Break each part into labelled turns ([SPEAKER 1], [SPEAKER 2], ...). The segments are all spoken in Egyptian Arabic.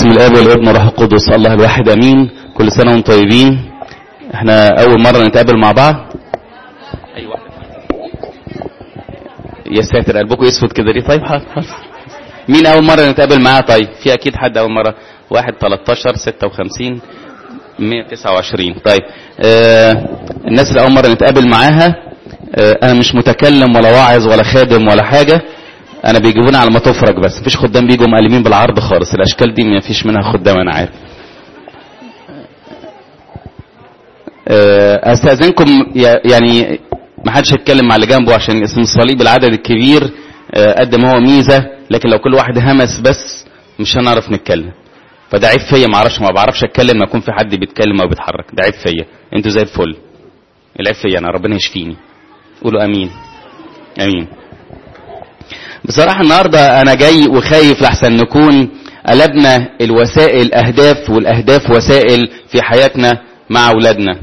[SPEAKER 1] الاب والابن والروح القدس الله الواحد امين كل سنه وانتم طيبين احنا اول مره نتقابل مع بعض اي واحد يا ساتر قلبكم يسود كده ليه طيب حاضر حاضر. مين اول مره نتقابل معاه طيب في اكيد حد اول مره واحد 13 56 129 طيب آه الناس اللي اول مره نتقابل معاها آه انا مش متكلم ولا واعظ ولا خادم ولا حاجه انا بيجيبوني على ما تفرج بس مفيش خدام بيجوا مقلمين بالعرض خالص الاشكال دي مفيش منها خدام انا عارف آه استاذنكم يعني ما حدش يتكلم مع اللي جنبه عشان اسم الصليب العدد الكبير آه قد ما هو ميزه لكن لو كل واحد همس بس مش هنعرف نتكلم فده عيب فيا ما اعرفش ما بعرفش اتكلم ما يكون في حد بيتكلم او بيتحرك ده عيب فيا انتوا زي الفل العيب فيا انا ربنا يشفيني قولوا امين امين بصراحة النهاردة أنا جاي وخايف لحسن نكون قلبنا الوسائل أهداف والأهداف وسائل في حياتنا مع أولادنا.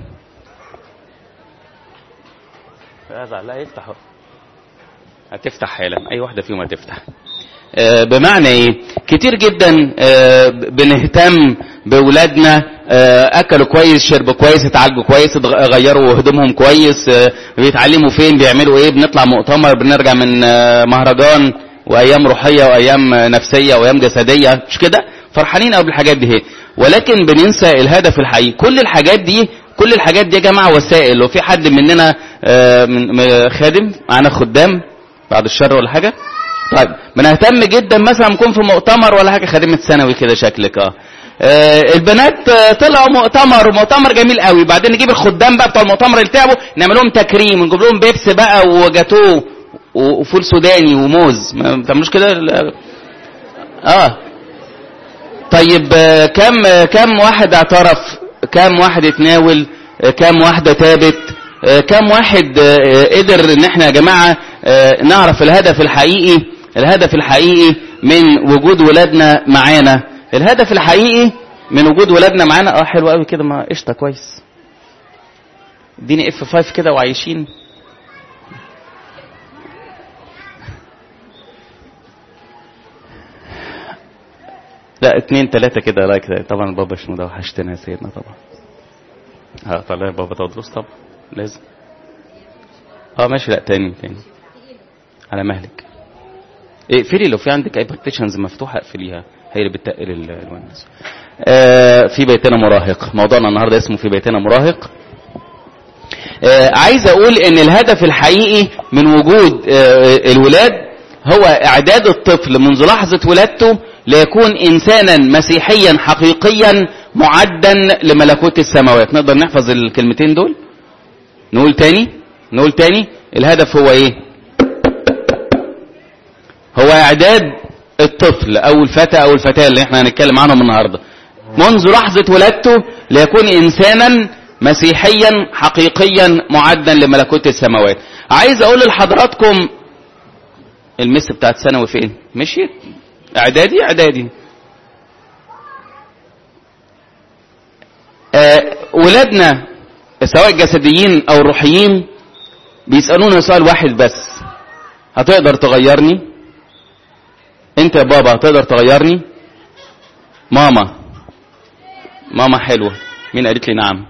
[SPEAKER 1] لا يفتح هتفتح حالا أي واحدة فيهم هتفتح. آه بمعنى إيه؟ كتير جدا آه بنهتم بأولادنا آه أكلوا كويس شربوا كويس اتعالجوا كويس غيروا هدومهم كويس بيتعلموا فين بيعملوا إيه بنطلع مؤتمر بنرجع من مهرجان وايام روحيه وايام نفسيه وايام جسديه مش كده فرحانين قوي بالحاجات دي هي ولكن بننسى الهدف الحقيقي كل الحاجات دي كل الحاجات دي يا جماعه وسائل لو في حد مننا خادم معانا خدام بعد الشر ولا حاجه طيب بنهتم جدا مثلا نكون في مؤتمر ولا حاجه خادمه ثانوي كده شكلك اه آه البنات طلعوا مؤتمر ومؤتمر جميل قوي بعدين نجيب الخدام بقى بتوع المؤتمر اللي تعبوا نعمل لهم تكريم ونجيب لهم بيبس بقى وجاتوه وفول سوداني وموز ما بتعملوش كده اه طيب كم كم واحد اعترف كم واحد اتناول كم واحده تابت كم واحد قدر ان احنا يا جماعه نعرف الهدف الحقيقي الهدف الحقيقي من وجود ولادنا معانا الهدف الحقيقي من وجود ولادنا معانا اه حلو قوي كده ما قشطه كويس اديني اف 5 كده وعايشين لا اتنين تلاتة كده لا كده طبعا بابا شنو ده وحشتنا يا سيدنا طبعا اه طلع بابا تدرس طبعا لازم اه ماشي لا تاني تاني على مهلك اقفلي لو في عندك اي بارتيشنز مفتوحه اقفليها هي اللي بتقل الونس آه في بيتنا مراهق موضوعنا النهارده اسمه في بيتنا مراهق آه عايز اقول ان الهدف الحقيقي من وجود آه الولاد هو اعداد الطفل منذ لحظه ولادته ليكون انسانا مسيحيا حقيقيا معدا لملكوت السماوات نقدر نحفظ الكلمتين دول نقول تاني نقول تاني الهدف هو ايه هو اعداد الطفل او الفتى او الفتاة اللي احنا هنتكلم عنهم النهاردة منذ لحظة ولادته ليكون انسانا مسيحيا حقيقيا معدا لملكوت السماوات عايز اقول لحضراتكم المس بتاعت ثانوي فين مشيت اعدادي اعدادي آه ولادنا سواء جسديين او روحيين بيسالونا سؤال واحد بس هتقدر تغيرني انت يا بابا هتقدر تغيرني ماما ماما حلوه مين قالت لي نعم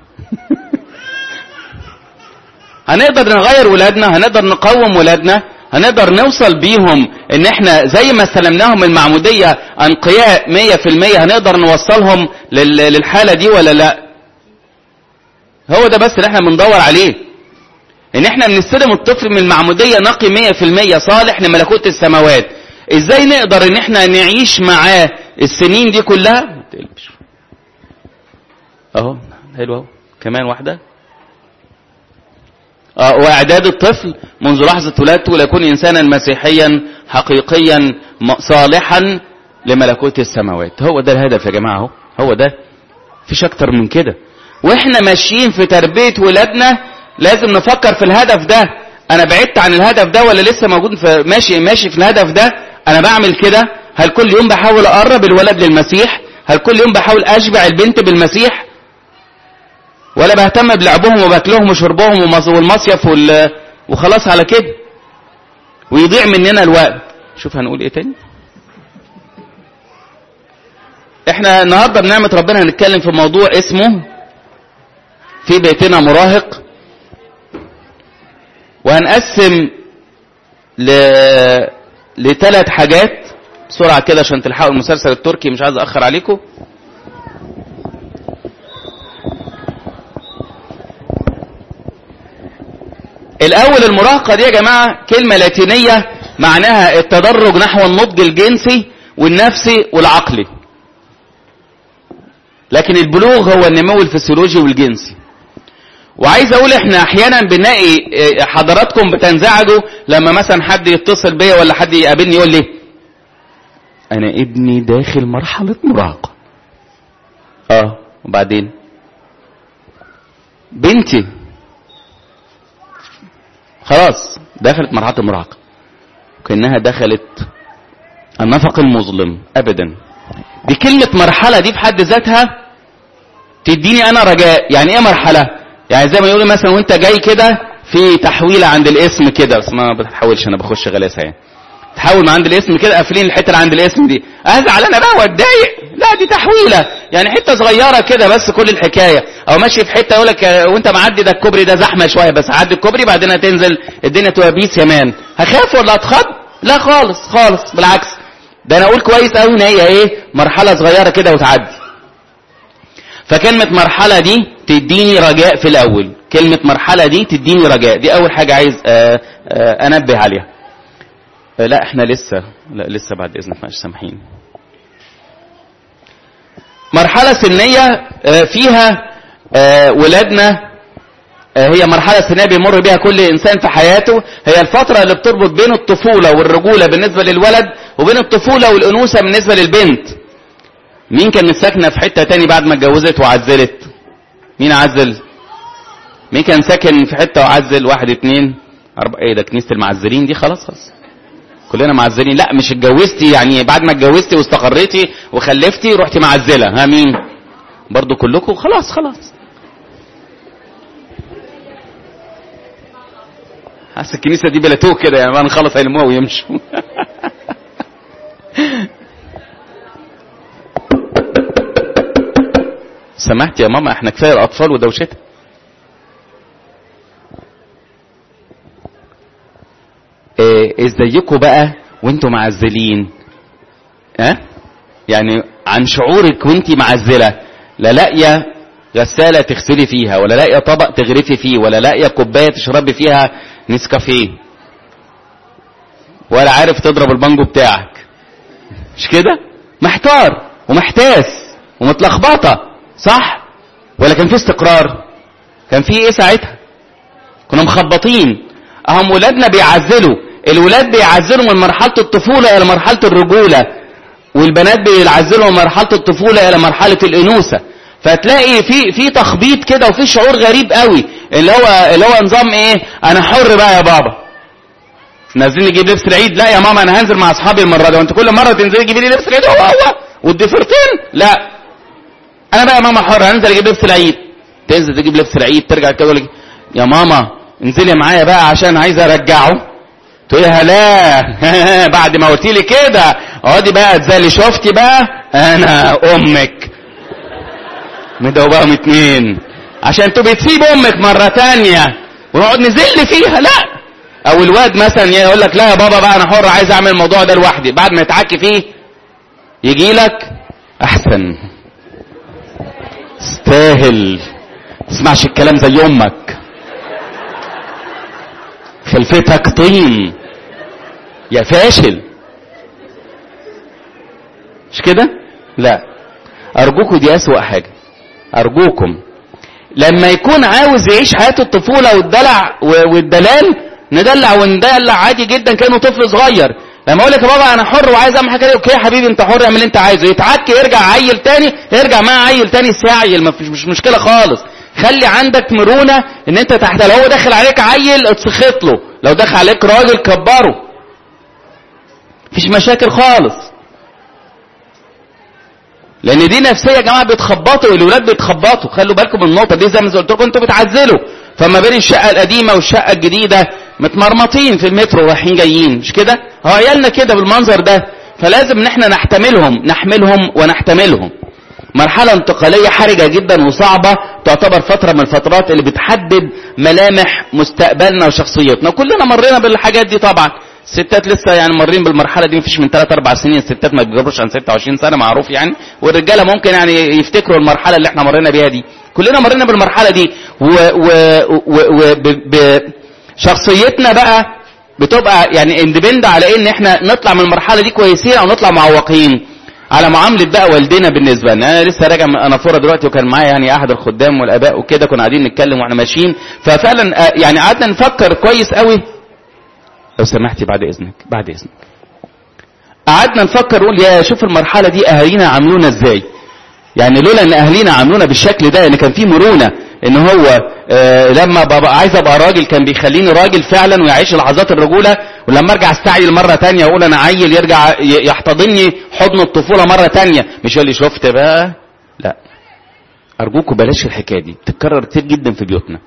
[SPEAKER 1] هنقدر نغير ولادنا هنقدر نقوم ولادنا هنقدر نوصل بيهم ان احنا زي ما استلمناهم المعمودية انقياء مية في المية هنقدر نوصلهم للحالة دي ولا لا هو ده بس اللي احنا بندور عليه ان احنا بنستلم الطفل من المعمودية نقي مية في المية صالح لملكوت السماوات ازاي نقدر ان احنا نعيش معاه السنين دي كلها اهو حلو اهو كمان واحده واعداد الطفل منذ لحظة ولادته ليكون انسانا مسيحيا حقيقيا صالحا لملكوت السماوات هو ده الهدف يا جماعة هو هو ده فيش اكتر من كده واحنا ماشيين في تربية ولادنا لازم نفكر في الهدف ده انا بعدت عن الهدف ده ولا لسه موجود في ماشي ماشي في الهدف ده انا بعمل كده هل كل يوم بحاول اقرب الولد للمسيح هل كل يوم بحاول اشبع البنت بالمسيح ولا بهتم بلعبهم وباكلهم وشربهم والمصيف وال... وخلاص على كده ويضيع مننا الوقت شوف هنقول ايه تاني احنا النهارده بنعمه ربنا هنتكلم في موضوع اسمه في بيتنا مراهق وهنقسم ل لثلاث حاجات بسرعه كده عشان تلحقوا المسلسل التركي مش عايز اخر عليكم الاول المراهقه دي يا جماعه كلمه لاتينيه معناها التدرج نحو النضج الجنسي والنفسي والعقلي لكن البلوغ هو النمو الفسيولوجي والجنسي وعايز اقول احنا احيانا بنلاقي حضراتكم بتنزعجوا لما مثلا حد يتصل بيا ولا حد يقابلني يقول لي انا ابني داخل مرحله مراهقه اه وبعدين بنتي خلاص دخلت مرحله المراهقه كانها دخلت النفق المظلم ابدا دي كلمه مرحله دي في حد ذاتها تديني انا رجاء يعني ايه مرحله يعني زي ما يقولوا مثلا وانت جاي كده في تحويله عند الاسم كده بس ما بتحولش انا بخش غلاسه يعني تحول من عند الاسم كده قافلين الحته اللي عند الاسم دي ازعل انا بقى واتضايق لا دي تحويله يعني حته صغيره كده بس كل الحكايه او ماشي في حته يقول لك وانت معدي ده الكوبري ده زحمه شويه بس عدي الكوبري بعدين هتنزل الدنيا تبقى بيس يمان هخاف ولا اتخض لا خالص خالص بالعكس ده انا اقول كويس قوي ان هي ايه مرحله صغيره كده وتعدي فكلمه مرحله دي تديني رجاء في الاول كلمه مرحله دي تديني رجاء دي اول حاجه عايز آآ آآ انبه عليها لا احنا لسه لا لسه بعد اذنك معلش سامحين مرحله سنيه فيها ولادنا هي مرحله سنيه بيمر بها كل انسان في حياته هي الفتره اللي بتربط بين الطفوله والرجوله بالنسبه للولد وبين الطفوله والانوثه بالنسبه للبنت مين كانت ساكنه في حته تاني بعد ما اتجوزت وعزلت مين عزل مين كان ساكن في حته وعزل واحد اتنين أربعة ايه ده كنيسه المعزلين دي خلاص خلاص كلنا معزلين لا مش اتجوزتي يعني بعد ما اتجوزتي واستقريتي وخلفتي رحتي معزله ها مين برضو كلكم خلاص خلاص حاسس الكنيسه دي بلاتوه كده يعني بقى نخلص هيلموها ويمشوا سمحت يا ماما احنا كفايه الاطفال ودوشتها ازيكم بقى وانتوا معزلين ها أه؟ يعني عن شعورك وانت معزله لا لاقيه غساله تغسلي فيها ولا لاقيه طبق تغرفي فيه ولا لاقيه كوبايه تشربي فيها نسكافيه ولا عارف تضرب البانجو بتاعك مش كده محتار ومحتاس ومتلخبطه صح ولا كان في استقرار كان في ايه ساعتها كنا مخبطين اهم ولادنا بيعزلوا الولاد بيعزلوا من مرحله الطفوله الى مرحله الرجوله والبنات بيعزلوا من مرحله الطفوله الى مرحله الانوثه فتلاقي في في تخبيط كده وفي شعور غريب قوي اللي هو اللي هو نظام ايه انا حر بقى يا بابا نازلين نجيب لبس العيد لا يا ماما انا هنزل مع اصحابي المره دي وانت كل مره تنزلي تجيبي لي لبس العيد هو هو والضفيرتين لا انا بقى يا ماما حر هنزل اجيب لبس العيد تنزل تجيب لبس العيد ترجع كده تقول يا ماما انزلي معايا بقى عشان عايز ارجعه تقول لها لا بعد ما قلت لي كده اقعدي بقى تزالي شفتي بقى انا امك مدوبهم اتنين عشان تبقي تسيب امك مرة تانية ونقعد نزل فيها لا او الواد مثلا يقول لك لا يا بابا بقى انا حر عايز اعمل الموضوع ده لوحدي بعد ما يتعكي فيه يجي لك احسن استاهل تسمعش الكلام زي امك خلفتك طين يا فاشل مش كده لا ارجوكم دي اسوأ حاجة ارجوكم لما يكون عاوز يعيش حياة الطفولة والدلع والدلال ندلع وندلع عادي جدا كانه طفل صغير لما اقول لك يا بابا انا حر وعايز اعمل حاجه اوكي يا حبيبي انت حر اعمل اللي انت عايزه يتعك يرجع عيل تاني يرجع معاه عيل تاني ساعيل ما فيش مش مشكله خالص خلي عندك مرونه ان انت تحت لو هو داخل عليك عيل اتسخط له لو دخل عليك راجل كبره مفيش مشاكل خالص لان دي نفسيه يا جماعه بيتخبطوا الولاد بيتخبطوا خلوا بالكم من النقطه دي زي ما قلت لكم انتوا بتعزلوا فما بين الشقه القديمه والشقه الجديده متمرمطين في المترو رايحين جايين مش كده هو عيالنا كده بالمنظر ده فلازم ان احنا نحتملهم نحملهم ونحتملهم مرحلة انتقالية حرجة جدا وصعبة تعتبر فترة من الفترات اللي بتحدد ملامح مستقبلنا وشخصيتنا كلنا مرينا بالحاجات دي طبعا الستات لسه يعني مارين بالمرحلة دي مفيش من 3 4 سنين الستات ما بيجربوش عن 26 سنة معروف يعني والرجالة ممكن يعني يفتكروا المرحلة اللي احنا مرينا بيها دي كلنا مرينا بالمرحلة دي و, و, و, و ب, ب شخصيتنا بقى بتبقى يعني اندبند على ان احنا نطلع من المرحلة دي كويسين او نطلع معوقين على معاملة بقى والدنا بالنسبة لنا انا لسه راجع من انافوره دلوقتي وكان معايا يعني احد الخدام والاباء وكده كنا قاعدين نتكلم واحنا ماشيين ففعلا يعني قعدنا نفكر كويس قوي لو سمحتي بعد اذنك بعد اذنك قعدنا نفكر نقول يا شوف المرحلة دي اهالينا عاملونا ازاي يعني لولا ان اهالينا عاملونا بالشكل ده ان كان في مرونة ان هو آه لما ببقى عايز ابقى راجل كان بيخليني راجل فعلا ويعيش لحظات الرجولة ولما ارجع استعجل مرة تانية اقول انا عيل يرجع يحتضني حضن الطفولة مرة تانية مش يقول لي شفت بقى لا ارجوكوا بلاش الحكاية دي بتتكرر كتير جدا في بيوتنا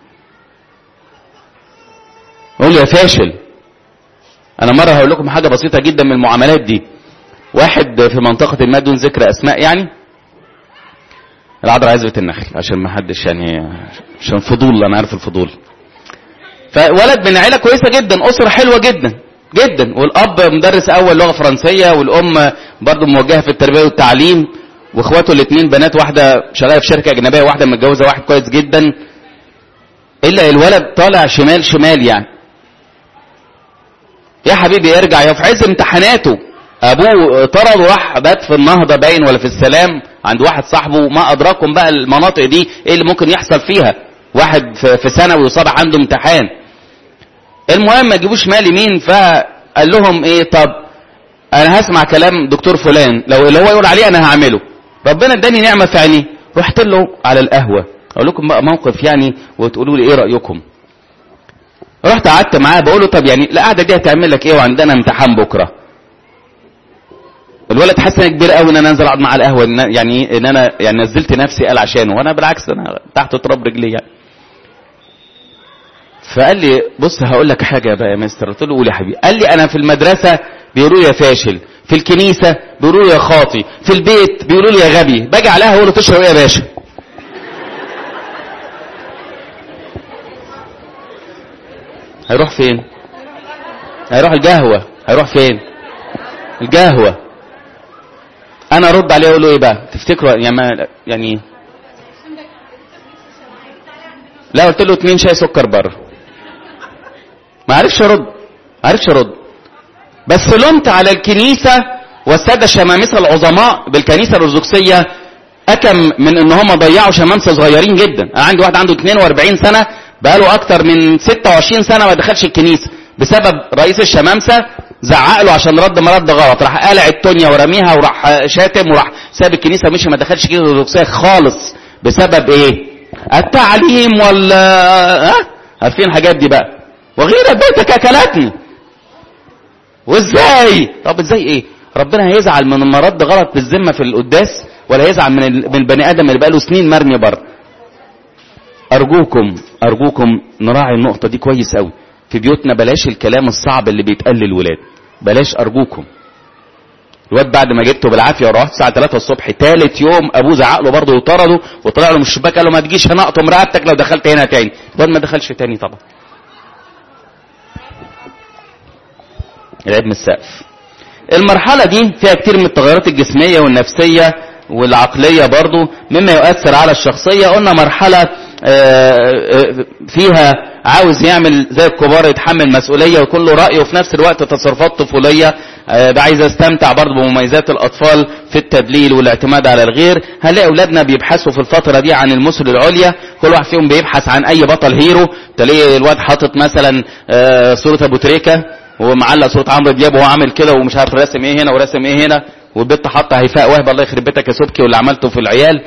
[SPEAKER 1] قول يا فاشل انا مرة هقول لكم حاجة بسيطة جدا من المعاملات دي واحد في منطقة ما دون ذكر اسماء يعني العذراء عزبة النخل عشان ما حدش يعني عشان فضول انا عارف الفضول فولد من عيله كويسه جدا اسره حلوه جدا جدا والاب مدرس اول لغه فرنسيه والام برضه موجهه في التربيه والتعليم واخواته الاثنين بنات واحده شغاله في شركه اجنبيه واحده متجوزه واحد كويس جدا الا الولد طالع شمال شمال يعني يا حبيبي ارجع يا في عز امتحاناته ابوه طرد وراح بات في النهضه باين ولا في السلام عند واحد صاحبه ما ادراكم بقى المناطق دي ايه اللي ممكن يحصل فيها واحد في ثانوي وصبح عنده امتحان المهم ما يجيبوش مال يمين فقال لهم ايه طب انا هسمع كلام دكتور فلان لو اللي هو يقول عليه انا هعمله ربنا اداني نعمه في عيني رحت له على القهوه اقول لكم بقى موقف يعني وتقولوا لي ايه رايكم رحت قعدت معاه بقول له طب يعني القعده دي هتعمل لك ايه وعندنا امتحان بكره الولد حاسس ان كبير قوي ان انا انزل اقعد مع القهوه إن يعني ان انا يعني نزلت نفسي قال عشانه وانا بالعكس انا تحت تراب رجلي يعني فقال لي بص هقول لك حاجه بقى يا مستر قلت له قول يا حبيبي قال لي انا في المدرسه بيقولوا لي يا فاشل في الكنيسه بيقولوا لي يا خاطي في البيت بيقولوا لي يا غبي باجي على القهوه اقول له تشرب ايه يا باشا هيروح فين هيروح القهوه هيروح فين القهوه انا ارد عليه اقول له ايه بقى تفتكروا يعني ما يعني لا قلت له اتنين شاي سكر بره ما عرفش ارد ما عرفش ارد بس لومت على الكنيسة والسادة الشمامسة العظماء بالكنيسة الارثوذكسية اكم من ان هم ضيعوا شمامسة صغيرين جدا انا عندي واحد عنده 42 سنة بقاله اكتر من 26 سنة ما دخلش الكنيسة بسبب رئيس الشمامسة زعق له عشان رد مرد غلط راح قالع التونيا ورميها وراح شاتم وراح ساب الكنيسة مشي ما دخلش كنيسة ارثوذكسية خالص بسبب ايه التعليم ولا ها عارفين الحاجات دي بقى وغير بيتك اكلتني وازاي طب ازاي ايه ربنا هيزعل من المرض غلط بالذمه في القداس ولا هيزعل من من البني ادم اللي بقاله سنين مرمي بره ارجوكم ارجوكم نراعي النقطه دي كويس قوي في بيوتنا بلاش الكلام الصعب اللي بيتقال للولاد بلاش ارجوكم الواد بعد ما جبته بالعافيه ورحت الساعه 3 الصبح ثالث يوم ابوه زعق له برضه وطرده وطلع له من الشباك قال له ما تجيش هنا اقطم رقبتك لو دخلت هنا تاني الواد ما دخلش تاني طبعا العيب من السقف المرحله دي فيها كتير من التغيرات الجسميه والنفسيه والعقليه برضه مما يؤثر على الشخصيه قلنا مرحله فيها عاوز يعمل زي الكبار يتحمل مسؤولية ويكون له رأي وفي نفس الوقت تصرفات طفولية ده عايز استمتع برضه بمميزات الأطفال في التدليل والاعتماد على الغير هنلاقي أولادنا بيبحثوا في الفترة دي عن المثل العليا كل واحد فيهم بيبحث عن أي بطل هيرو تلاقي الواد حاطط مثلا صورة أبو تريكة ومعلق صورة عمرو دياب وهو عامل كده ومش عارف راسم ايه هنا وراسم ايه هنا والبت حاطه هيفاء وهبه الله يخرب بيتك يا سبكي واللي عملته في العيال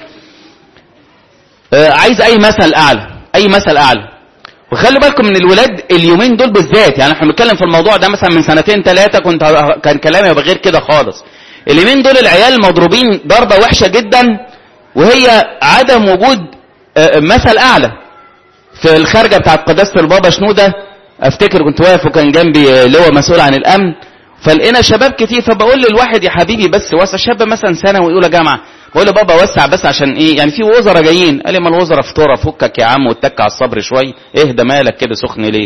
[SPEAKER 1] عايز اي مثل اعلى اي مثل اعلى وخلي بالكم من الولاد اليومين دول بالذات يعني احنا بنتكلم في الموضوع ده مثلا من سنتين ثلاثه كنت كان كلامي يبقى غير كده خالص اليومين دول العيال مضروبين ضربه وحشه جدا وهي عدم وجود مثل اعلى في الخارجه بتاعت قداسه البابا شنوده افتكر كنت واقف وكان جنبي لواء مسؤول عن الامن فلقينا شباب كتير فبقول للواحد يا حبيبي بس وسع شاب مثلا ثانوي اولى جامعه بقول له بابا وسع بس عشان ايه يعني في وزراء جايين قال لي ما الوزراء فطوره فكك يا عم واتك على الصبر شويه اهدى مالك كده سخن ليه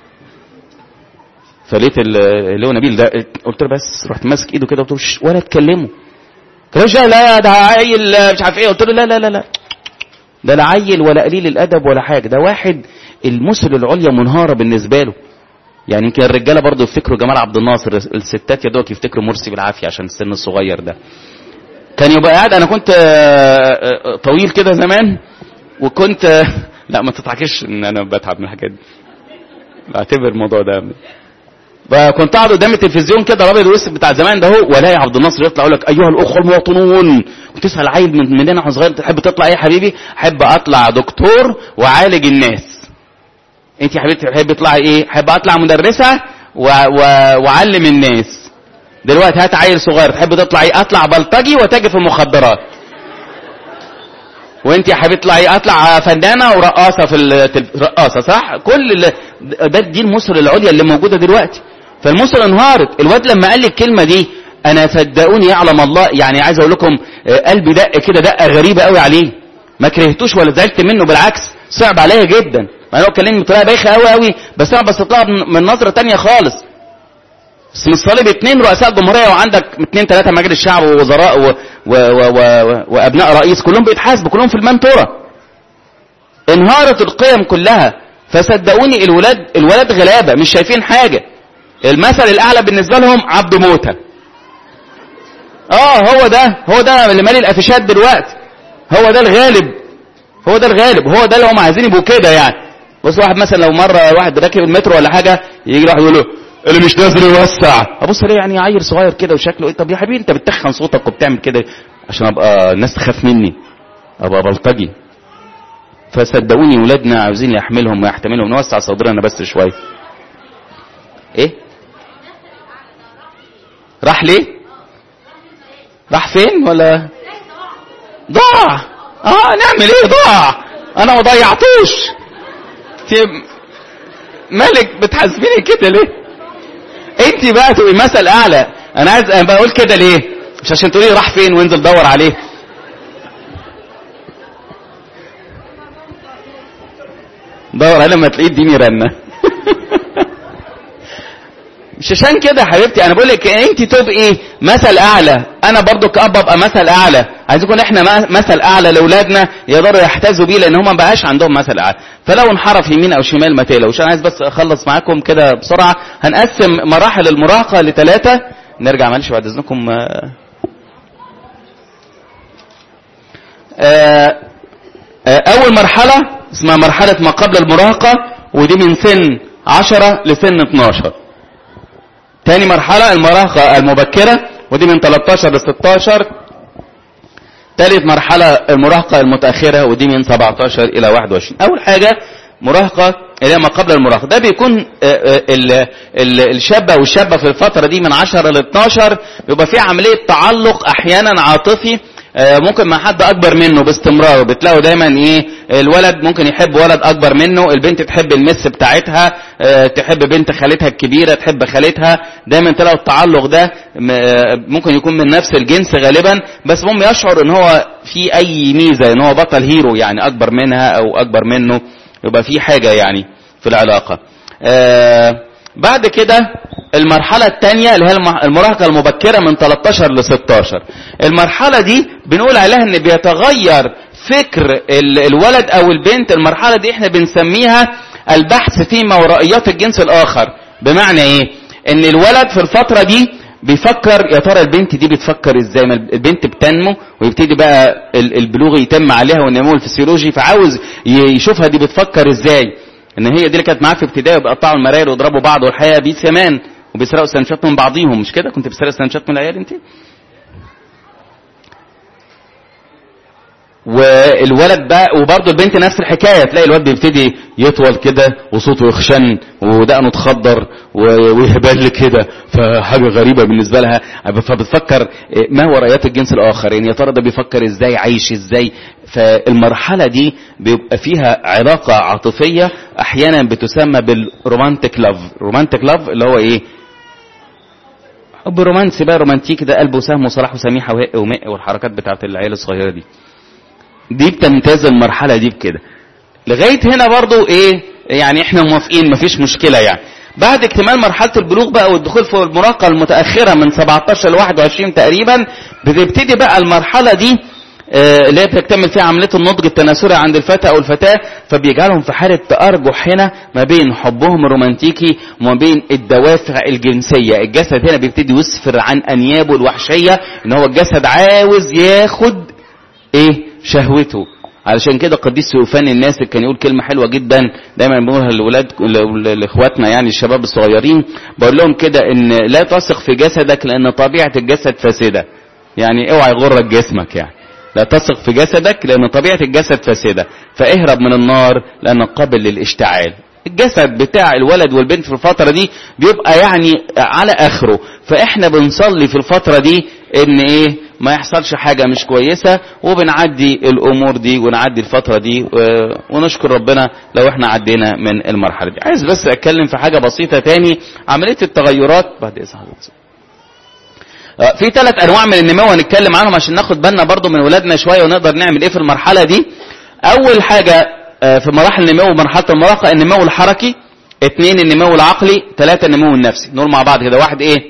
[SPEAKER 1] فلقيت اللي هو نبيل ده قلت له بس رحت ماسك ايده كده قلت له ولا تكلمه قال لا لا ده عيل مش عارف ايه قلت له لا لا لا لا ده لا عيل ولا قليل الادب ولا حاجه ده واحد المثل العليا منهاره بالنسبه له يعني يمكن الرجاله برضه يفتكروا جمال عبد الناصر الستات يا دوك يفتكروا مرسي بالعافيه عشان السن الصغير ده كان يبقى قاعد انا كنت طويل كده زمان وكنت لا ما تضحكش ان انا بتعب من الحاجات دي بعتبر الموضوع ده فكنت قاعد قدام التلفزيون كده الابيض والاسود بتاع زمان ده هو والاقي عبد الناصر يطلع يقول لك ايها الاخوه المواطنون وتسال عيل من مننا واحنا صغير تحب تطلع ايه يا حبيبي؟ احب اطلع دكتور واعالج الناس. انت يا حبيبتي تحب تطلعي ايه؟ احب اطلع مدرسه و... و... واعلم الناس. دلوقتي هات عيل صغير تحب تطلع ايه؟ اطلع بلطجي وتاجر في المخدرات. وانت يا حبيبتي اطلعي اطلع فنانه ورقاصه في التلف... رقاصه صح؟ كل ال... ده دي المثل العليا اللي موجوده دلوقتي. فالمثل انهارت الواد لما قال لي الكلمه دي انا صدقوني يعلم الله يعني عايز اقول لكم قلبي دق كده دقه غريبه قوي عليه ما كرهتوش ولا زعلت منه بالعكس صعب عليا جدا ما هو كلمني بطريقه بايخه قوي قوي بس انا بصيت لها من نظره تانية خالص بس مش طالب اثنين رؤساء جمهوريه وعندك اثنين ثلاثه مجلس شعب ووزراء و... و... و... و... وابناء رئيس كلهم بيتحاسبوا كلهم في المنطوره انهارت القيم كلها فصدقوني الولاد الولاد غلابه مش شايفين حاجه المثل الاعلى بالنسبه لهم عبد موته اه هو ده هو ده اللي مالي الافيشات دلوقتي هو ده الغالب هو ده الغالب هو ده اللي هم عايزين يبقوا كده يعني بص واحد مثلا لو مره واحد راكب المترو ولا حاجه يجي واحد يقول له اللي مش نازل يوسع ابص ليه يعني عيل صغير كده وشكله ايه طب يا حبيبي انت بتتخن صوتك وبتعمل كده عشان ابقى الناس تخاف مني ابقى بلطجي فصدقوني ولادنا عاوزين يحملهم ويحتملهم نوسع صدرنا بس شويه ايه راح ليه راح فين ولا ضاع اه نعمل ايه ضاع انا ما ضيعتوش مالك بتحاسبيني كده ليه انت بقى تبقي مثل اعلى انا عايز انا بقول كده ليه مش عشان تقولي راح فين وانزل دور عليه دور عليه لما تلاقيه اديني رنه مش عشان كده يا حبيبتي انا بقول لك انت تبقي مثل اعلى انا برضو كاب ابقى مثل اعلى عايز يكون احنا مثل اعلى لاولادنا يقدروا يحتذوا بيه لان هم ما بقاش عندهم مثل اعلى فلو انحرف يمين او شمال ما تقلقوش انا عايز بس اخلص معاكم كده بسرعه هنقسم مراحل المراهقه لثلاثه نرجع معلش بعد اذنكم اول مرحله اسمها مرحله ما قبل المراهقه ودي من سن 10 لسن 12 تاني مرحلة المراهقة المبكرة ودي من 13 ل 16 تالت مرحلة المراهقة المتأخرة ودي من 17 إلى 21 أول حاجة مراهقة اللي هي ما قبل المراهقة ده بيكون ال ال الشابة والشابة في الفترة دي من 10 ل 12 بيبقى في عملية تعلق أحيانا عاطفي ممكن مع حد اكبر منه باستمرار بتلاقوا دايما ايه الولد ممكن يحب ولد اكبر منه البنت تحب المس بتاعتها تحب بنت خالتها الكبيره تحب خالتها دايما تلاقوا التعلق ده ممكن يكون من نفس الجنس غالبا بس المهم يشعر ان هو في اي ميزه ان هو بطل هيرو يعني اكبر منها او اكبر منه يبقى في حاجه يعني في العلاقه بعد كده المرحلة الثانية اللي هي المراهقة المبكرة من 13 ل 16 المرحلة دي بنقول عليها ان بيتغير فكر الولد او البنت المرحلة دي احنا بنسميها البحث في مورائيات الجنس الاخر بمعنى ايه ان الولد في الفترة دي بيفكر يا ترى البنت دي بتفكر ازاي ما البنت بتنمو ويبتدي بقى البلوغ يتم عليها والنمو الفسيولوجي فعاوز يشوفها دي بتفكر ازاي ان هي دي اللي كانت معاه في ابتدائي وبيقطعوا المرايل ويضربوا بعض والحقيقه بيه كمان وبيسرقوا سندوتشات من بعضيهم مش كده كنت بتسرق سندوتشات من العيال انت والولد بقى وبرضه البنت نفس الحكايه تلاقي الولد بيبتدي يطول كده وصوته يخشن ودقنه تخضر ويهبل كده فحاجه غريبه بالنسبه لها فبتفكر ما ورايات الجنس الاخر يعني يا ترى ده بيفكر ازاي عايش ازاي فالمرحله دي بيبقى فيها علاقه عاطفيه احيانا بتسمى بالرومانتيك لاف رومانتيك لاف اللي هو ايه اب رومانسي بقى رومانتيكي ده قلبه سهم وصلاح وسميحه وهق ومق والحركات بتاعت العيال الصغيره دي دي بتمتاز المرحله دي بكده لغايه هنا برضو ايه يعني احنا موافقين مفيش مشكله يعني بعد اكتمال مرحله البلوغ بقى والدخول في المراهقه المتاخره من 17 ل 21 تقريبا بتبتدي بقى المرحله دي آه، اللي هي بتكتمل فيها عمليه النضج التناسلي عند الفتى او الفتاه فبيجعلهم في حاله تارجح هنا ما بين حبهم الرومانتيكي وما بين الدوافع الجنسيه الجسد هنا بيبتدي يسفر عن انيابه الوحشيه ان هو الجسد عاوز ياخد ايه شهوته علشان كده قديس سيوفان الناس كان يقول كلمة حلوة جدا دايما بنقولها للولاد لاخواتنا يعني الشباب الصغيرين بقول لهم كده ان لا تثق في جسدك لان طبيعة الجسد فاسدة يعني اوعى يغرك جسمك يعني لا تثق في جسدك لان طبيعة الجسد فاسدة فاهرب من النار لانك قابل للاشتعال الجسد بتاع الولد والبنت في الفترة دي بيبقى يعني على اخره فاحنا بنصلي في الفترة دي ان ايه ما يحصلش حاجة مش كويسة وبنعدي الامور دي ونعدي الفترة دي و- ونشكر ربنا لو احنا عدينا من المرحلة دي عايز بس اتكلم في حاجة بسيطة تاني عملية التغيرات بعد اذن حضرتك آه، في ثلاث انواع من النمو هنتكلم عنهم عشان ناخد بالنا برضو من ولادنا شويه ونقدر نعمل ايه في المرحله دي اول حاجه آه، في مراحل النمو ومرحله المراهقه النمو الحركي اثنين النمو العقلي ثلاثه النمو النفسي نقول مع بعض كده واحد ايه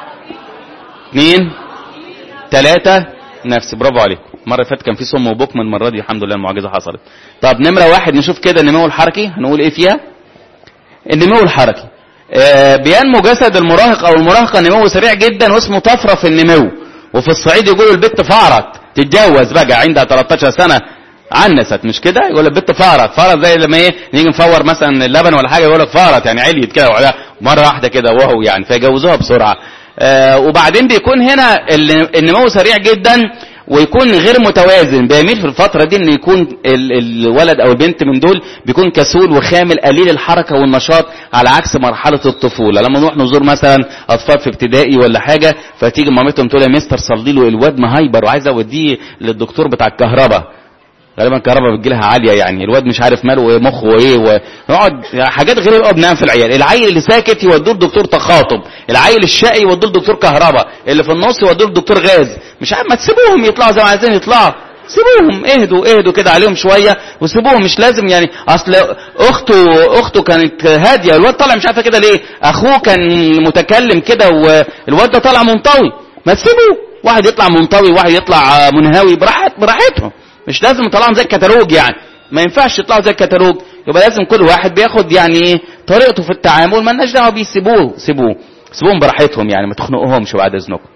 [SPEAKER 1] اثنين ثلاثه نفسي برافو عليكم المره اللي فاتت كان في صم وبكم المره دي الحمد لله المعجزه حصلت طب نمره واحد نشوف كده النمو الحركي هنقول ايه فيها النمو الحركي آه، بينمو جسد المراهق او المراهقه نمو سريع جدا واسمه طفره في النمو وفي الصعيد يقولوا البت فارت تتجوز بقى عندها 13 سنه عنست مش كده يقول البت فارت فارت زي لما ايه نيجي نفور مثلا اللبن ولا حاجه يقول لك فارت يعني عليت كده وعليها مره واحده كده وهو يعني فيجوزوها بسرعه آه وبعدين بيكون هنا ال- النمو سريع جدا ويكون غير متوازن بيميل في الفترة دي ان يكون ال- الولد او البنت من دول بيكون كسول وخامل قليل الحركة والنشاط على عكس مرحلة الطفولة لما نروح نزور مثلا اطفال في ابتدائي ولا حاجة فتيجي مامتهم تقول يا مستر صلي له الواد مهايبر وعايز اوديه للدكتور بتاع الكهرباء غالبا الكهرباء بتجيلها عاليه يعني الواد مش عارف ماله ايه مخه ايه ونقعد حاجات غريبه قوي بنعمل في العيال العيل اللي ساكت يودوه لدكتور تخاطب العيل الشقي يودوه لدكتور كهرباء اللي في النص يودوه لدكتور غاز مش عارف ما تسيبوهم يطلعوا زي ما عايزين يطلعوا سيبوهم اهدوا اهدوا كده عليهم شويه وسيبوهم مش لازم يعني اصل اخته اخته كانت هاديه الواد طالع مش عارفه كده ليه اخوه كان متكلم كده والواد ده طالع منطوي ما تسيبوه واحد يطلع منطوي واحد يطلع منهوي براحت براحتهم مش لازم نطلعهم زي الكتالوج يعني ما ينفعش يطلعوا زي الكتالوج يبقى لازم كل واحد بياخد يعني ايه طريقته في التعامل ما لناش دعوه بيه سيبوه سيبوه سيبوهم براحتهم يعني ما تخنقوهمش بعد اذنكم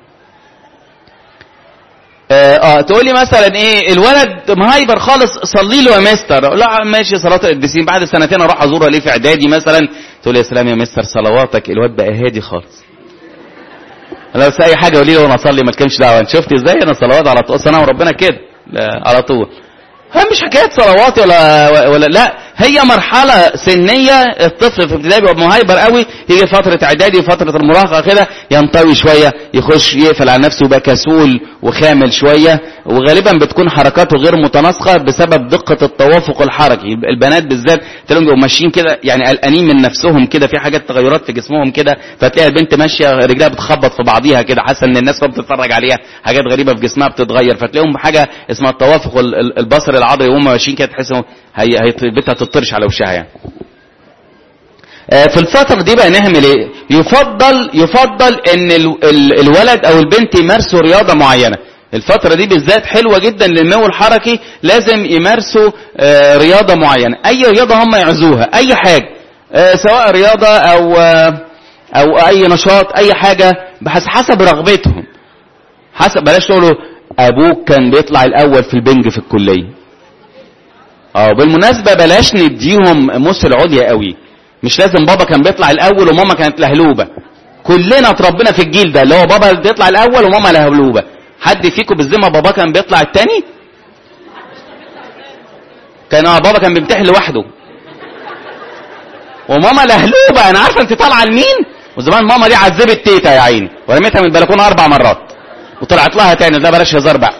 [SPEAKER 1] اه, آه تقول لي مثلا ايه الولد مهايبر خالص صلي له يا مستر لا ماشي صلاه القديسين بعد سنتين اروح ازوره ليه في اعدادي مثلا تقول لي يا سلام يا مستر صلواتك الواد بقى هادي خالص انا بس اي حاجه قولي لي وانا اصلي ما تكلمش دعوه انت شفتي ازاي انا صلوات على طول أصل انا وربنا كده لا، على طول هي مش حكايه صلوات ولا ولا لا هي مرحله سنيه الطفل في ابتدائي بيبقى مهايبر قوي يجي فتره اعدادي وفتره المراهقه كده ينطوي شويه يخش يقفل على نفسه يبقى كسول وخامل شويه وغالبا بتكون حركاته غير متناسقه بسبب دقه التوافق الحركي البنات بالذات تلاقيهم بيبقوا ماشيين كده يعني قلقانين من نفسهم كده في حاجات تغيرات في جسمهم كده فتلاقي البنت ماشيه رجلها بتخبط في بعضيها كده حاسه ان الناس وهي بتتفرج عليها حاجات غريبه في جسمها بتتغير فتلاقيهم حاجه اسمها التوافق ال- ال- البصري العضلي وهم ماشيين كده تحس إنه هي هي البنت هتطرش على وشها يعني آه، في الفترة دي بقى نعمل ايه؟ يفضل يفضل ان ال- ال- الولد او البنت يمارسوا رياضة معينة. الفترة دي بالذات حلوة جدا للنمو الحركي لازم يمارسوا آه، رياضة معينة، أي رياضة هم يعزوها، أي حاجة. آه، سواء رياضة أو آه، أو أي نشاط، أي حاجة بحس حسب رغبتهم. حسب بلاش تقولوا أبوك كان بيطلع الأول في البنج في الكلية. اه بالمناسبة بلاش نديهم مثل عليا قوي مش لازم بابا كان بيطلع الاول وماما كانت لهلوبة كلنا اتربينا في الجيل ده اللي هو بابا بيطلع الاول وماما لهلوبة حد فيكم بالذمة بابا كان بيطلع التاني كان اه بابا كان بيمتحن لوحده وماما لهلوبة انا عارفه انت طالعه لمين وزمان ماما دي عذبت تيتا يا عيني ورميتها من البلكونه اربع مرات وطلعت لها تاني ده بلاش هزار بقى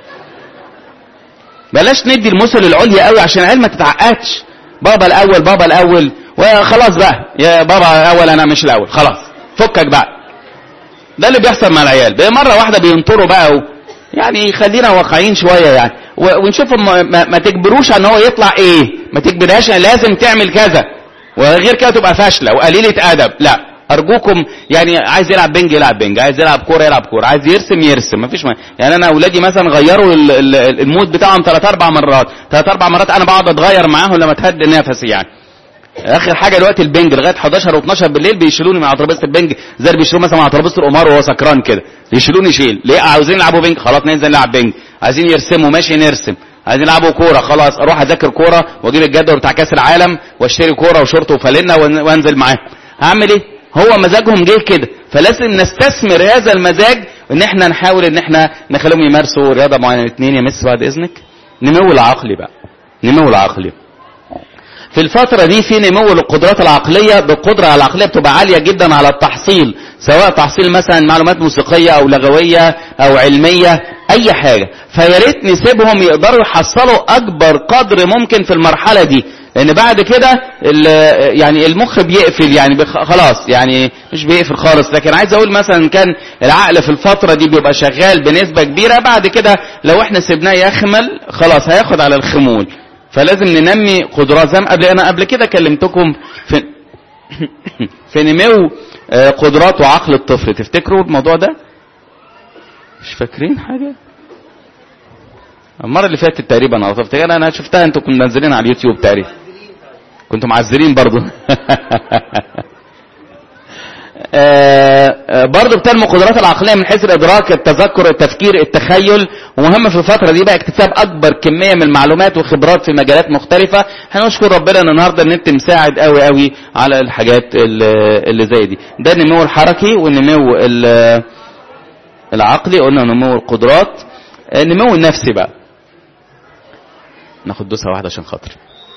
[SPEAKER 1] بلاش ندي المثل العليا قوي عشان العيال ما تتعقدش بابا الاول بابا الاول وخلاص بقى يا بابا اول انا مش الاول خلاص فكك بقى ده اللي بيحصل مع العيال بقى مره واحده بينطروا بقى و... يعني خلينا واقعيين شويه يعني و... ونشوف ما, ما, ما تجبروش ان هو يطلع ايه ما تجبرهاش لازم تعمل كذا وغير كده تبقى فاشله وقليله ادب لا ارجوكم يعني عايز يلعب بنج يلعب بنج عايز يلعب كوره يلعب كوره عايز يرسم يرسم مفيش ما يعني انا اولادي مثلا غيروا ال- ال- المود بتاعهم ثلاث اربع مرات ثلاث اربع مرات انا بقعد اتغير معاهم لما تهد نفسي يعني اخر حاجه دلوقتي البنج لغايه 11 و12 بالليل بيشيلوني من على ترابيزه البنج زي اللي بيشيلوني مثلا على ترابيزه القمار وهو سكران كده يشيلوني شيل ليه عاوزين يلعبوا بنج خلاص ننزل نلعب بنج عايزين يرسموا ماشي نرسم عايزين يلعبوا كوره خلاص اروح اذاكر كوره واجيب الجدول بتاع كاس العالم واشتري كوره وشورت وفانلة وان- وانزل معاهم هعمل ايه هو مزاجهم جه كده فلازم نستثمر هذا المزاج ان احنا نحاول ان احنا نخليهم يمارسوا رياضه معينه اثنين يا مس بعد اذنك نمو العقلي بقى نمو العقلي في الفترة دي في نمو للقدرات العقلية بالقدرة العقلية بتبقى عالية جدا على التحصيل سواء تحصيل مثلا معلومات موسيقية او لغوية او علمية اي حاجة فيا ريت نسيبهم يقدروا يحصلوا اكبر قدر ممكن في المرحلة دي لان بعد كده ال- يعني المخ بيقفل يعني بخ- خلاص يعني مش بيقفل خالص لكن عايز اقول مثلا كان العقل في الفترة دي بيبقى شغال بنسبة كبيرة بعد كده لو احنا سيبناه يخمل خلاص هياخد على الخمول فلازم ننمي قدرات زي ما قبل انا قبل كده كلمتكم في في نمو آه، قدرات وعقل الطفل تفتكروا الموضوع ده مش فاكرين حاجه المره اللي فاتت تقريبا او تفتكر انا شفتها انتوا كنتوا منزلين على اليوتيوب تقريبا كنتوا معزلين برضو آه، آه، برضو بتنمو قدرات العقليه من حيث الادراك التذكر التفكير التخيل ومهم في الفتره دي بقى اكتساب اكبر كميه من المعلومات وخبرات في مجالات مختلفه هنشكر ربنا ان النهارده النت مساعد قوي قوي على الحاجات اللي اللي زي دي ده النمو الحركي والنمو ال- العقلي قلنا نمو القدرات النمو النفسي بقى ناخد دوسه واحده عشان خاطري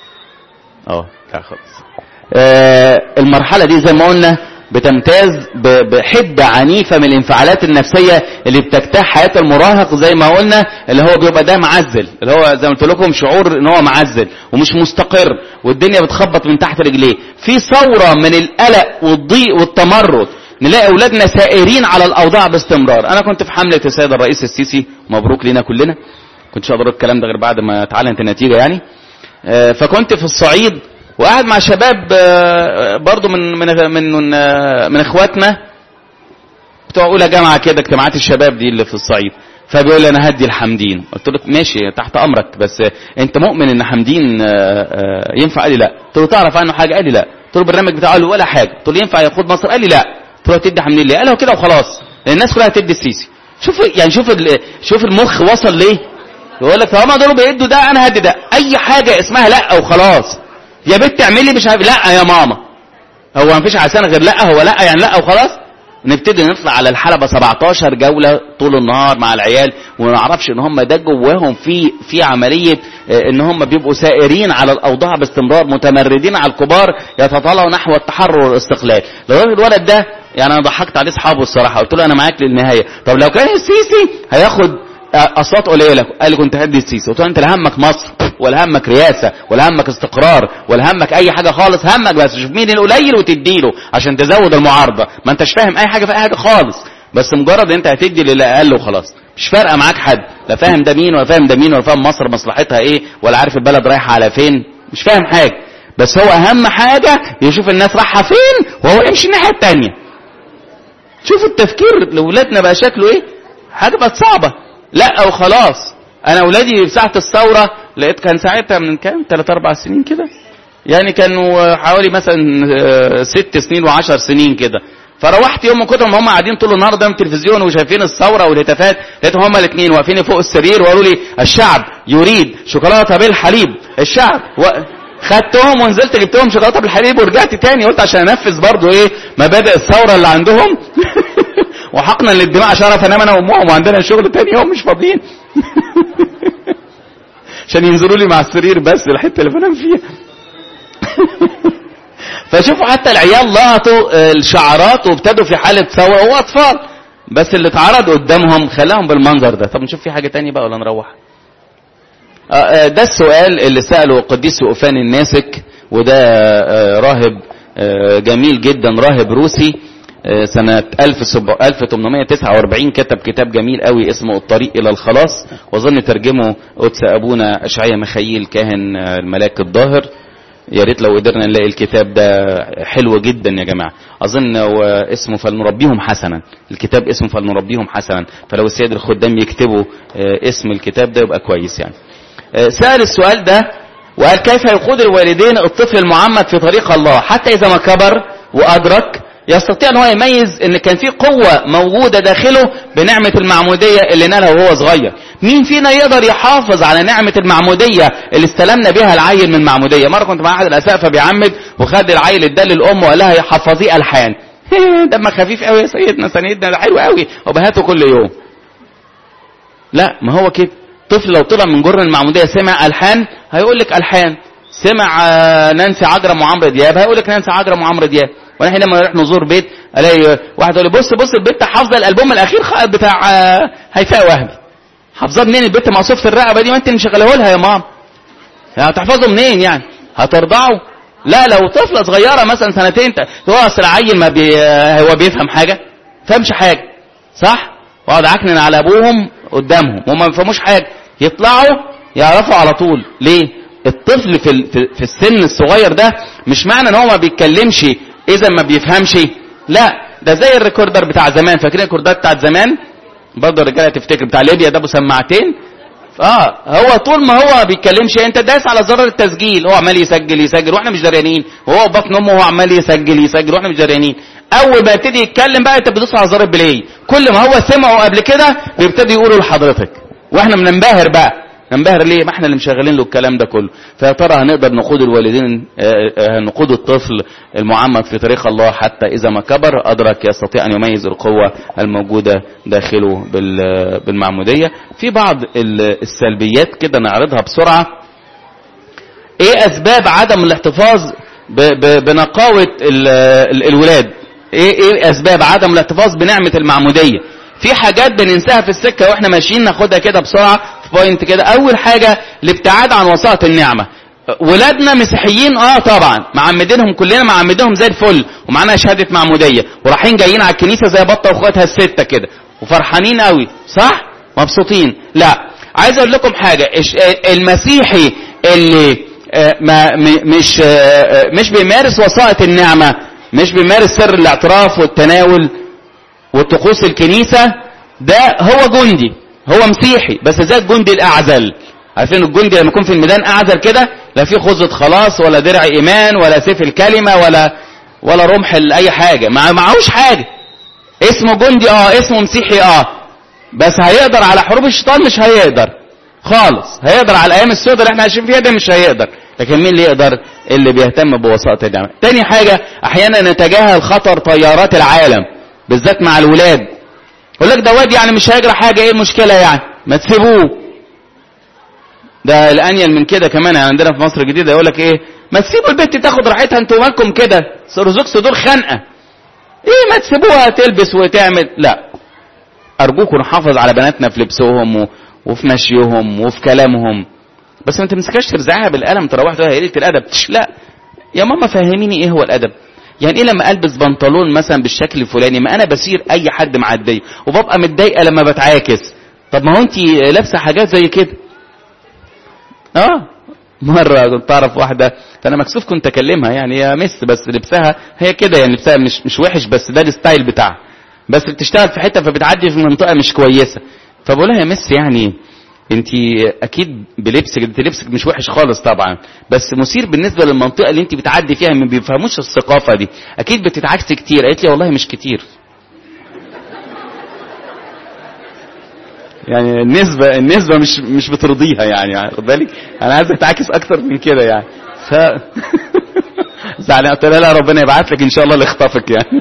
[SPEAKER 1] اه لا خالص آه، المرحلة دي زي ما قلنا بتمتاز ب- بحدة عنيفة من الانفعالات النفسية اللي بتجتاح حياة المراهق زي ما قلنا اللي هو بيبقى ده معزل اللي هو زي ما قلت لكم شعور ان هو معزل ومش مستقر والدنيا بتخبط من تحت رجليه في ثورة من القلق والضيق والتمرد نلاقي اولادنا سائرين على الاوضاع باستمرار انا كنت في حملة السيد الرئيس السيسي مبروك لينا كلنا كنتش اقدر أقول الكلام ده غير بعد ما اتعلنت النتيجة يعني آه، فكنت في الصعيد وقاعد مع شباب آه، برضو من من من آه، من اخواتنا بتوع اولى جامعه كده اجتماعات الشباب دي اللي في الصعيد فبيقول لي انا هدي الحمدين قلت له ماشي تحت امرك بس آه، انت مؤمن ان حمدين آه، آه، ينفع قال لي لا قلت له تعرف عنه حاجه قال لي لا قلت له البرنامج بتاعه قال لي ولا حاجه قلت له ينفع يقود مصر قال لي لا قلت له هتدي حمدين ليه قال هو كده وخلاص لان الناس كلها هتدي السيسي شوف يعني شوف ال- شوف المخ وصل ليه يقول لك طالما دول بيدوا ده انا هدي ده اي حاجه اسمها لا وخلاص يا بنت اعملي مش عارف لا يا ماما هو ما فيش عسانه غير لا هو لا يعني لا وخلاص نبتدي نطلع على الحلبة 17 جولة طول النهار مع العيال وما نعرفش ان هم ده جواهم في في عملية آه، ان هم بيبقوا سائرين على الاوضاع باستمرار متمردين على الكبار يتطلعوا نحو التحرر والاستقلال لو الولد ده يعني انا ضحكت عليه اصحابه الصراحة قلت له انا معاك للنهاية طب لو كان السيسي هياخد اصوات قليله قال لي كنت هدي السيسي قلت له انت لا همك مصر ولا همك رئاسه ولا همك استقرار ولا همك اي حاجه خالص همك بس شوف مين القليل وتديله عشان تزود المعارضه ما انتش فاهم اي حاجه في اي حاجه خالص بس مجرد انت هتدي للي اقل وخلاص مش فارقه معاك حد لا فاهم ده مين ولا فاهم ده مين ولا فاهم مصر مصلحتها ايه ولا عارف البلد رايحه على فين مش فاهم حاجه بس هو اهم حاجه يشوف الناس رايحه فين وهو يمشي الناحيه التانيه شوف التفكير لاولادنا بقى شكله ايه حاجه بقت صعبه لا وخلاص انا اولادي في ساعه الثوره لقيت كان ساعتها من كام 3 4 سنين كده يعني كانوا حوالي مثلا آه، ست سنين وعشر سنين كده فروحت يوم من كتر ما هم قاعدين طول النهار قدام التلفزيون وشايفين الثوره والهتافات لقيتهم هم الاثنين واقفين فوق السرير وقالوا لي الشعب يريد شوكولاته بالحليب الشعب و... خدتهم ونزلت جبتهم شوكولاته بالحليب ورجعت تاني قلت عشان انفذ برضو ايه مبادئ الثوره اللي عندهم وحقنا للدماء عشان اعرف انام انا وامهم وعندنا شغل تاني يوم مش فاضيين عشان ينزلوا لي مع السرير بس الحته اللي بنام فيها فشوفوا حتى العيال لقطوا آه، الشعارات وابتدوا في حاله ثوره هو اطفال بس اللي اتعرض قدامهم خلاهم بالمنظر ده طب نشوف في حاجه تانية بقى ولا نروح آه، آه، ده السؤال اللي سأله القديس أوفان الناسك وده آه، راهب آه، جميل جدا راهب روسي آه، سنة 1849 كتب كتاب جميل قوي اسمه الطريق إلى الخلاص وظن ترجمه قدس أبونا أشعيا مخيل كاهن آه، الملاك الظاهر يا ريت لو قدرنا نلاقي الكتاب ده حلو جدا يا جماعة أظن هو اسمه فلنربيهم حسنا الكتاب اسمه فلنربيهم حسنا فلو السيد الخدام يكتبوا آه، اسم الكتاب ده يبقى كويس يعني آه، سأل السؤال ده وقال كيف يقود الوالدين الطفل المعمد في طريق الله حتى إذا ما كبر وأدرك يستطيع ان هو يميز ان كان في قوة موجودة داخله بنعمة المعمودية اللي نالها وهو صغير مين فينا يقدر يحافظ على نعمة المعمودية اللي استلمنا بها العيل من معمودية مرة كنت مع احد الاسقفة بيعمد وخد العيل اداه للام وقال لها حفظيه الحان دمك خفيف قوي يا سيدنا سيدنا ده حلو قوي وبهاته كل يوم لا ما هو كده طفل لو طلع من جرن المعمودية سمع الحان هيقول لك الحان سمع آه، نانسي عجرم وعمرو دياب هيقول لك نانسي عجرم وعمرو دياب وانا لما نروح نزور بيت الاقي واحد يقول لي بص بص البت حافظه الالبوم الاخير خ- بتاع آه، هيفاء وهبي حافظاه منين البت مقصوفه الرقبه دي ما انت اللي مشغلاه لها يا ماما يعني هتحفظه منين يعني هترضعه لا لو طفله صغيره مثلا سنتين ت- هو اصل العيل ما بي... هو بيفهم حاجه فهمش حاجه صح واقعد اعكنن على ابوهم قدامهم وما بيفهموش حاجه يطلعوا يعرفوا على طول ليه الطفل في ال- في- في السن الصغير ده مش معنى ان هو ما بيتكلمش اذا ما بيفهمش لا ده زي الريكوردر بتاع زمان فاكرين الريكوردات بتاعت زمان برضه الرجاله تفتكر بتاع ليبيا ده ابو سماعتين اه هو طول ما هو ما بيتكلمش انت دايس على زرار التسجيل هو عمال يسجل يسجل واحنا مش دريانين وهو بطن امه هو عمال يسجل يسجل واحنا مش دريانين اول ما يبتدي يتكلم بقى انت بتدوس على زرار البلاي كل ما هو سمعه قبل كده بيبتدي يقوله لحضرتك واحنا بننبهر بقى ننبهر ليه ما احنا اللي مشغلين له الكلام ده كله فيا ترى هنقدر نقود الوالدين آه، آه، نقود الطفل المعمد في طريق الله حتى اذا ما كبر ادرك يستطيع ان يميز القوه الموجوده داخله بال- بالمعموديه في بعض ال- السلبيات كده نعرضها بسرعه ايه اسباب عدم الاحتفاظ ب- ب- بنقاوه ال- ال- الولاد ايه ايه اسباب عدم الاحتفاظ بنعمه المعموديه في حاجات بننساها في السكه واحنا ماشيين ناخدها كده بسرعه في بوينت كده اول حاجه الابتعاد عن وسائط النعمه ولادنا مسيحيين اه طبعا معمدينهم كلنا معمدينهم زي الفل ومعانا شهاده معموديه ورايحين جايين على الكنيسه زي بطه واخواتها السته كده وفرحانين قوي صح مبسوطين لا عايز اقول لكم حاجه إش- المسيحي اللي آه، ما م- مش آه، آه، مش بيمارس وسائط النعمه مش بيمارس سر الاعتراف والتناول وطقوس الكنيسة ده هو جندي هو مسيحي بس زي الجندي الأعزل عارفين الجندي لما يكون في الميدان أعزل كده لا في خوذة خلاص ولا درع إيمان ولا سيف الكلمة ولا ولا رمح أي حاجة ما معهوش حاجة اسمه جندي اه اسمه مسيحي اه بس هيقدر على حروب الشيطان مش هيقدر خالص هيقدر على الايام السوداء اللي احنا عايشين فيها ده مش هيقدر لكن مين اللي يقدر اللي بيهتم بوسائط النعمه تاني حاجه احيانا نتجاهل خطر طيارات العالم بالذات مع الولاد يقول لك ده واد يعني مش هيجرى حاجه ايه المشكله يعني ما تسيبوه ده الانيل من كده كمان يعني عندنا في مصر الجديده يقول لك ايه ما تسيبوا البنت تاخد راحتها انتوا مالكم كده رزقكم دول خنقه ايه ما تسيبوها تلبس وتعمل لا ارجوكم نحافظ على بناتنا في لبسهم و... وفي مشيهم وفي كلامهم بس ما تمسكهاش ترزعها بالقلم تروح تقول هي قله الادب تش لا يا ماما فهميني ايه هو الادب يعني ايه لما البس بنطلون مثلا بالشكل الفلاني ما انا بسير اي حد معدي وببقى متضايقه لما بتعاكس طب ما هو انت لابسه حاجات زي كده اه مرة كنت أعرف واحدة فأنا مكسوف كنت أكلمها يعني يا مس بس لبسها هي كده يعني لبسها مش مش وحش بس ده الستايل بتاعها بس بتشتغل في حتة فبتعدي في منطقة مش كويسة فبقول لها يا مس يعني انت اكيد بلبسك انت لبسك مش وحش خالص طبعا بس مثير بالنسبه للمنطقه اللي انت بتعدي فيها ما بيفهموش الثقافه دي اكيد بتتعكسي كتير قالت لي والله مش كتير يعني النسبة النسبة مش مش بترضيها يعني خد بالك أنا عايز أتعاكس أكتر من كده يعني ف زعلان قلت لها لا ربنا يبعت لك إن شاء الله اللي يخطفك يعني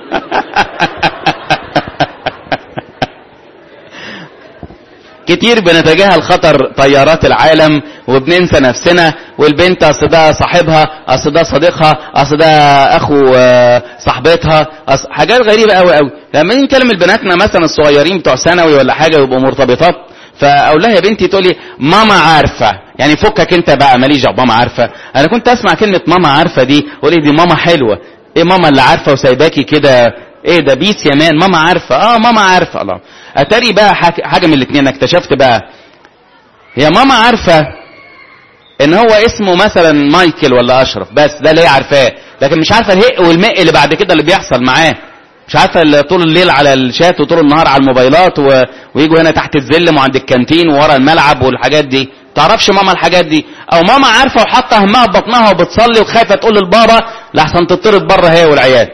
[SPEAKER 1] كتير بنتجاهل خطر طيارات العالم وبننسى نفسنا والبنت اصل ده صاحبها اصل ده صديقها اصل ده اخو آه، صاحبتها أصل حاجات غريبه قوي قوي لما نيجي نكلم البناتنا مثلا الصغيرين بتوع ثانوي ولا حاجه يبقوا مرتبطات فاقول لها يا بنتي تقولي ماما عارفه يعني فكك انت بقى ماليش دعوة، ماما عارفه انا كنت اسمع كلمه ماما عارفه دي قولي دي ماما حلوه ايه ماما اللي عارفه وسايباكي كده ايه ده بيس يا مان ماما عارفه اه ماما عارفه الله اتاري بقى حاجه حاجة من الاثنين انا اكتشفت بقى هي ماما عارفه ان هو اسمه مثلا مايكل ولا اشرف بس ده اللي هي عارفاه لكن مش عارفه الهق والمق اللي بعد كده اللي بيحصل معاه مش عارفه اللي طول الليل على الشات وطول النهار على الموبايلات و... ويجوا هنا تحت الزلم وعند الكانتين وورا الملعب والحاجات دي تعرفش ماما الحاجات دي او ماما عارفه وحاطه همها في بطنها وبتصلي وخايفه تقول للبابا لحسن تطرد بره هي والعيال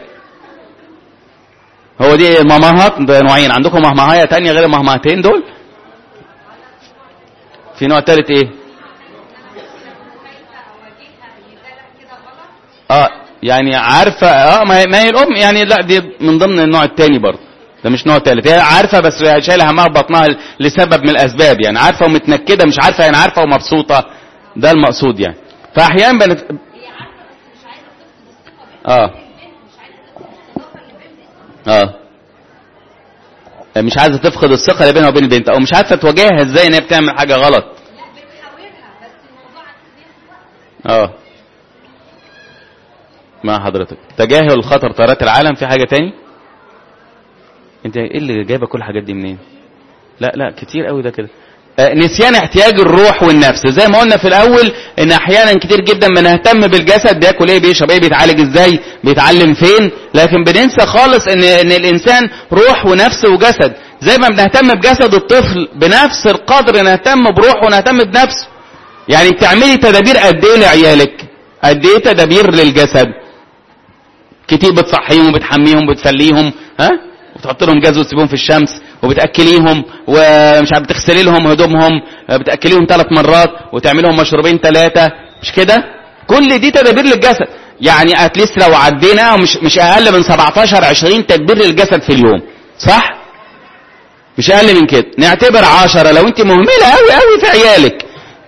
[SPEAKER 1] هو دي الماماهات نوعين عندكم مهمهايه تانية غير المهمهتين دول في نوع تالت ايه اه يعني عارفه اه ما هي, ما هي الام يعني لا دي من ضمن النوع الثاني برضه ده مش نوع ثالث هي عارفه بس شايله همها في بطنها لسبب من الاسباب يعني عارفه ومتنكده مش عارفه يعني عارفه ومبسوطه ده المقصود يعني فاحيانا بنت اه اه مش عايزه تفقد الثقه اللي بينها وبين البنت او مش عارفه تواجهها ازاي ان هي بتعمل حاجه غلط اه مع حضرتك تجاهل خطر طيارات العالم في حاجه تاني انت ايه اللي جايبه كل الحاجات دي منين لا لا كتير قوي ده كده آه نسيان احتياج الروح والنفس زي ما قلنا في الاول ان احيانا كتير جدا بنهتم بالجسد بياكل ايه بيشرب ايه بيتعالج ازاي بيتعلم فين لكن بننسى خالص ان ان الانسان روح ونفس وجسد زي ما بنهتم بجسد الطفل بنفس القدر نهتم بروحه ونهتم بنفسه يعني بتعملي تدابير قد ايه لعيالك قد ايه تدابير للجسد كتير بتصحيهم وبتحميهم وبتفليهم ها وتحط لهم جاز وتسيبهم في الشمس وبتاكليهم ومش عارف بتغسلي لهم هدومهم بتاكليهم ثلاث مرات وتعمل لهم مشروبين ثلاثه مش كده كل دي تدابير للجسد يعني اتليست لو عدينا مش مش اقل من 17 20 تدبير للجسد في اليوم صح مش اقل من كده نعتبر 10 لو انت مهمله قوي قوي في عيالك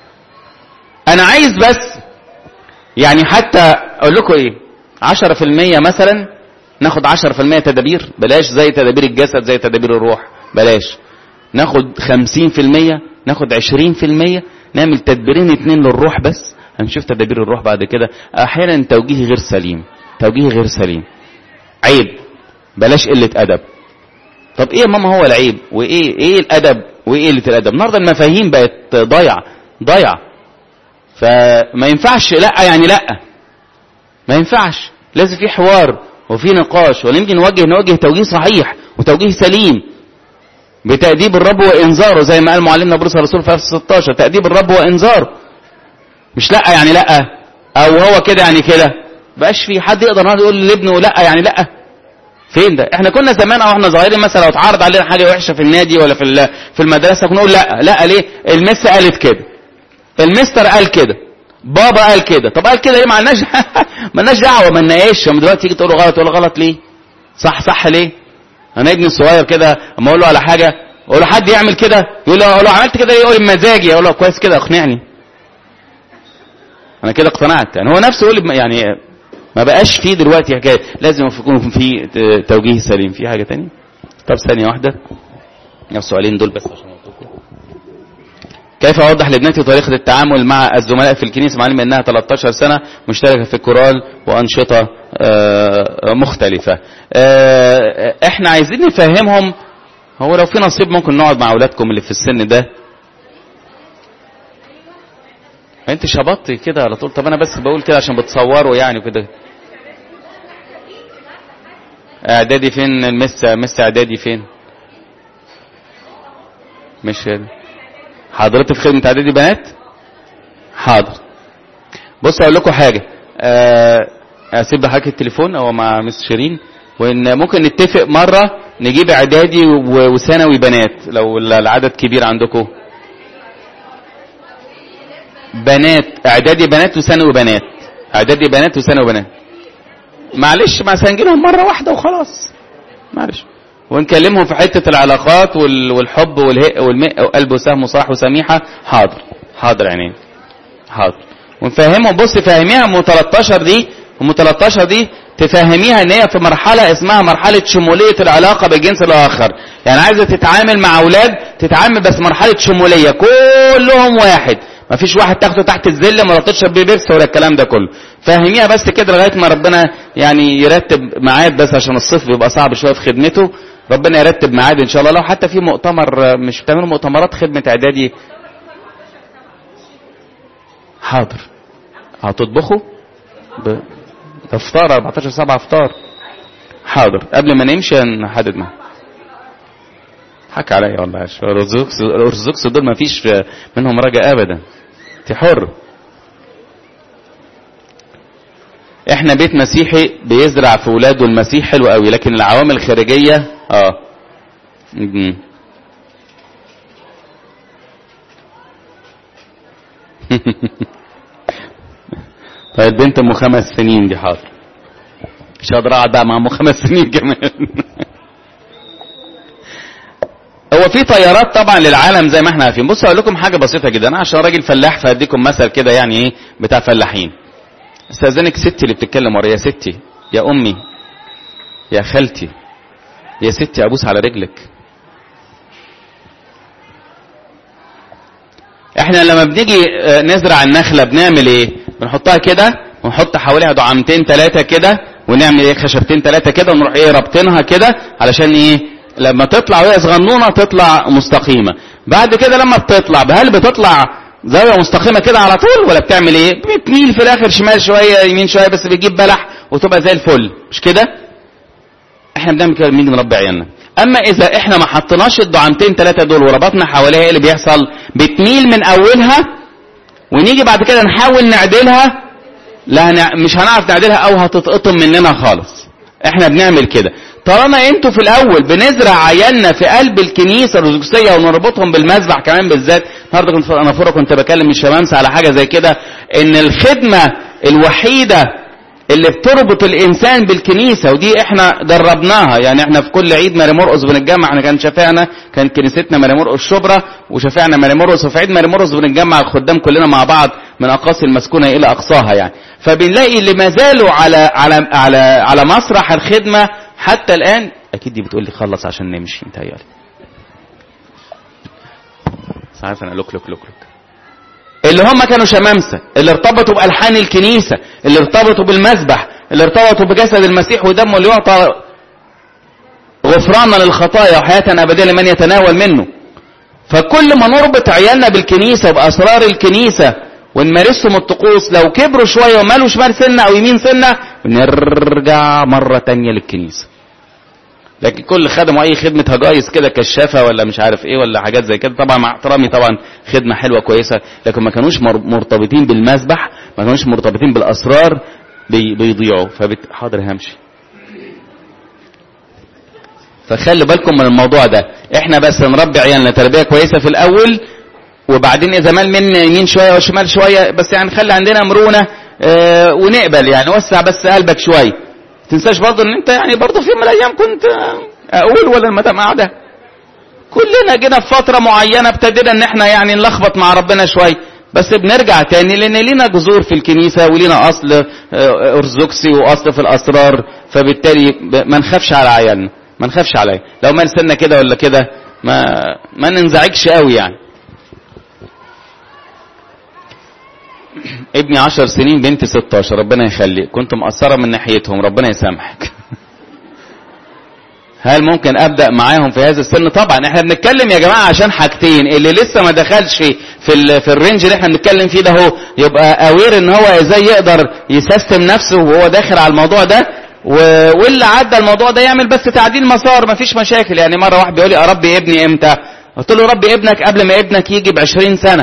[SPEAKER 1] انا عايز بس يعني حتى اقول لكم ايه 10% مثلا ناخد 10% تدابير بلاش زي تدابير الجسد زي تدابير الروح بلاش ناخد 50% ناخد 20% نعمل تدبيرين اتنين للروح بس هنشوف تدابير الروح بعد كده احيانا توجيه غير سليم توجيه غير سليم عيب بلاش قلة ادب طب ايه يا ماما هو العيب وايه ايه الادب وايه قلة الادب النهارده المفاهيم بقت ضايعه ضايعه فما ينفعش لا يعني لا ما ينفعش لازم في حوار وفي نقاش ونمكن نوجه نوجه توجيه صحيح وتوجيه سليم بتأديب الرب وإنذاره زي ما قال معلمنا بولس الرسول في 16 تأديب الرب وإنذاره مش لا يعني لا أو هو كده يعني كده بقاش في حد يقدر النهارده يقول لابنه لا يعني لا فين ده احنا كنا زمان او احنا صغيرين مثلا لو اتعرض علينا حاجه وحشه في النادي ولا في في المدرسه كنا نقول لا لا ليه المس قالت كده المستر قال كده بابا قال كده طب قال كده ليه ما لناش مالناش دعوه ما لناش دلوقتي تيجي تقول له غلط تقول له غلط ليه صح صح ليه انا ابني الصغير كده اما اقول له على حاجه اقول له حد يعمل كده يقول له اقول له عملت كده يقول لي بمزاجي اقول له كويس كده اقنعني انا كده اقتنعت يعني هو نفسه يقول لي يعني ما بقاش فيه دلوقتي حكايه لازم يكون في توجيه سليم في حاجه تانية طب ثانيه واحده السؤالين دول بس عشان كيف اوضح لابنتي طريقه التعامل مع الزملاء في الكنيسه مع علم انها 13 سنه مشتركه في الكورال وانشطه مختلفه احنا عايزين نفهمهم هو لو في نصيب ممكن نقعد مع اولادكم اللي في السن ده انت شبطتي كده على طول طب انا بس بقول كده عشان بتصوروا يعني كده اعدادي فين المس مس اعدادي فين مش كده حضرتك في خدمه اعدادي بنات حاضر بص اقول لكم حاجه اسيب لحضرتك التليفون او مع مس شيرين وان ممكن نتفق مره نجيب اعدادي وثانوي بنات لو العدد كبير عندكم بنات اعدادي بنات وثانوي بنات اعدادي بنات وثانوي بنات معلش ما سنجلهم مره واحده وخلاص معلش ونكلمهم في حته العلاقات والحب والهق والمق وقلب وسهم وصاح وسميحه حاضر حاضر عينين حاضر ونفهمهم بص فهميها ام 13 دي ام 13 دي تفهميها ان هي في مرحله اسمها مرحله شموليه العلاقه بالجنس الاخر يعني عايزه تتعامل مع اولاد تتعامل بس مرحله شموليه كلهم واحد مفيش واحد تاخده تحت الزله ولا تشرب بيه بيبسي ولا الكلام ده كله فهميها بس كده لغايه ما ربنا يعني يرتب ميعاد بس عشان الصيف بيبقى صعب شويه في خدمته ربنا يرتب ميعاد ان شاء الله لو حتى في مؤتمر مش بتعملوا مؤتمرات خدمه اعدادي حاضر هتطبخوا ب... ده افطار 14 7 افطار حاضر قبل ما نمشي نحدد معاه حك عليا والله الارثوذكس الارثوذكس دول ما فيش منهم رجاء ابدا انت حر احنا بيت مسيحي بيزرع في ولاده المسيح حلو قوي لكن العوامل الخارجيه اه م- طيب بنت ام خمس سنين دي حاضر مش هقدر اقعد بقى مع ام خمس سنين كمان هو في طيارات طبعا للعالم زي ما احنا عارفين بصوا اقول لكم حاجه بسيطه جدا انا عشان راجل فلاح فهديكم مثل كده يعني ايه بتاع فلاحين استاذنك ستي اللي بتتكلم ورا يا ستي يا امي يا خالتي يا ستي ابوس على رجلك احنا لما بنيجي آه، نزرع النخله بنعمل ايه بنحطها كده ونحط حواليها دعامتين ثلاثه كده ونعمل ايه خشبتين ثلاثه كده ونروح ايه رابطينها كده علشان ايه لما تطلع وهي صغنونه تطلع مستقيمه بعد كده لما بتطلع هل بتطلع زاويه مستقيمه كده على طول ولا بتعمل ايه بتميل في الاخر شمال شويه يمين شويه بس بتجيب بلح وتبقى زي الفل مش كده احنا بنعمل كده بنيجي نربي عيالنا اما اذا احنا ما حطيناش الدعامتين ثلاثه دول وربطنا حواليها ايه اللي بيحصل بتميل من اولها ونيجي بعد كده نحاول نعدلها لا هنع... مش هنعرف نعدلها او هتتقطم مننا خالص احنا بنعمل كده طالما انتوا في الاول بنزرع عيالنا في قلب الكنيسه الارثوذكسيه ونربطهم بالمذبح كمان بالذات النهارده كنت في الانافوره كنت بكلم الشمامسه على حاجه زي كده ان الخدمه الوحيده اللي بتربط الانسان بالكنيسه ودي احنا جربناها يعني احنا في كل عيد ماري مرقص بنتجمع احنا كان شفاعنا كان كنيستنا ماري مرقص شبرا وشفاعنا ماري مرقص وفي عيد ماري مرقص بنتجمع الخدام كلنا مع بعض من اقاصي المسكونه الى اقصاها يعني فبنلاقي اللي ما زالوا على على على على مسرح الخدمه حتى الان اكيد دي بتقول لي خلص عشان نمشي متهيألي بس عارف انا لوك لوك لوك لوك اللي هم كانوا شمامسه اللي ارتبطوا بالحان الكنيسه اللي ارتبطوا بالمذبح اللي ارتبطوا بجسد المسيح ودمه اللي يعطى غفرانا للخطايا وحياه ابديه لمن يتناول منه فكل ما نربط عيالنا بالكنيسه وباسرار الكنيسه ونمارسهم الطقوس لو كبروا شويه ومالوا شمال سنه او يمين سنه بنرجع مره تانية للكنيسه لكن كل خدموا اي خدمه هجايس كده كشافه ولا مش عارف ايه ولا حاجات زي كده طبعا مع احترامي طبعا خدمه حلوه كويسه لكن ما كانوش مر- مرتبطين بالمذبح ما كانوش مرتبطين بالاسرار بي- بيضيعوا فبت... حاضر همشي فخلي بالكم من الموضوع ده احنا بس نربي عيالنا تربيه كويسه في الاول وبعدين اذا مال من يمين شويه وشمال شويه بس يعني خلي عندنا مرونه اه ونقبل يعني وسع بس قلبك شويه تنساش برضه ان انت يعني برضه في يوم من الايام كنت آه، اقول ولا المدام قاعده كلنا جينا في فتره معينه ابتدينا ان احنا يعني نلخبط مع ربنا شويه بس بنرجع تاني لان لينا جذور في الكنيسه ولينا اصل آه، ارثوذكسي واصل في الاسرار فبالتالي ب- ما نخافش على عيالنا ما نخافش عليه لو ما لسنا كده ولا كده ما ما ننزعجش قوي يعني ابني عشر سنين بنتي 16 ربنا يخليك كنت مقصرة من ناحيتهم ربنا يسامحك هل ممكن ابدا معاهم في هذا السن طبعا احنا بنتكلم يا جماعه عشان حاجتين اللي لسه ما دخلش في ال... في الرينج اللي احنا بنتكلم فيه ده هو يبقى اوير ان هو ازاي يقدر يسيستم نفسه وهو داخل على الموضوع ده و... واللي عدى الموضوع ده يعمل بس تعديل مسار مفيش مشاكل يعني مره واحد بيقول لي اربي ابني امتى قلت له ربي ابنك قبل ما ابنك يجي ب 20 سنه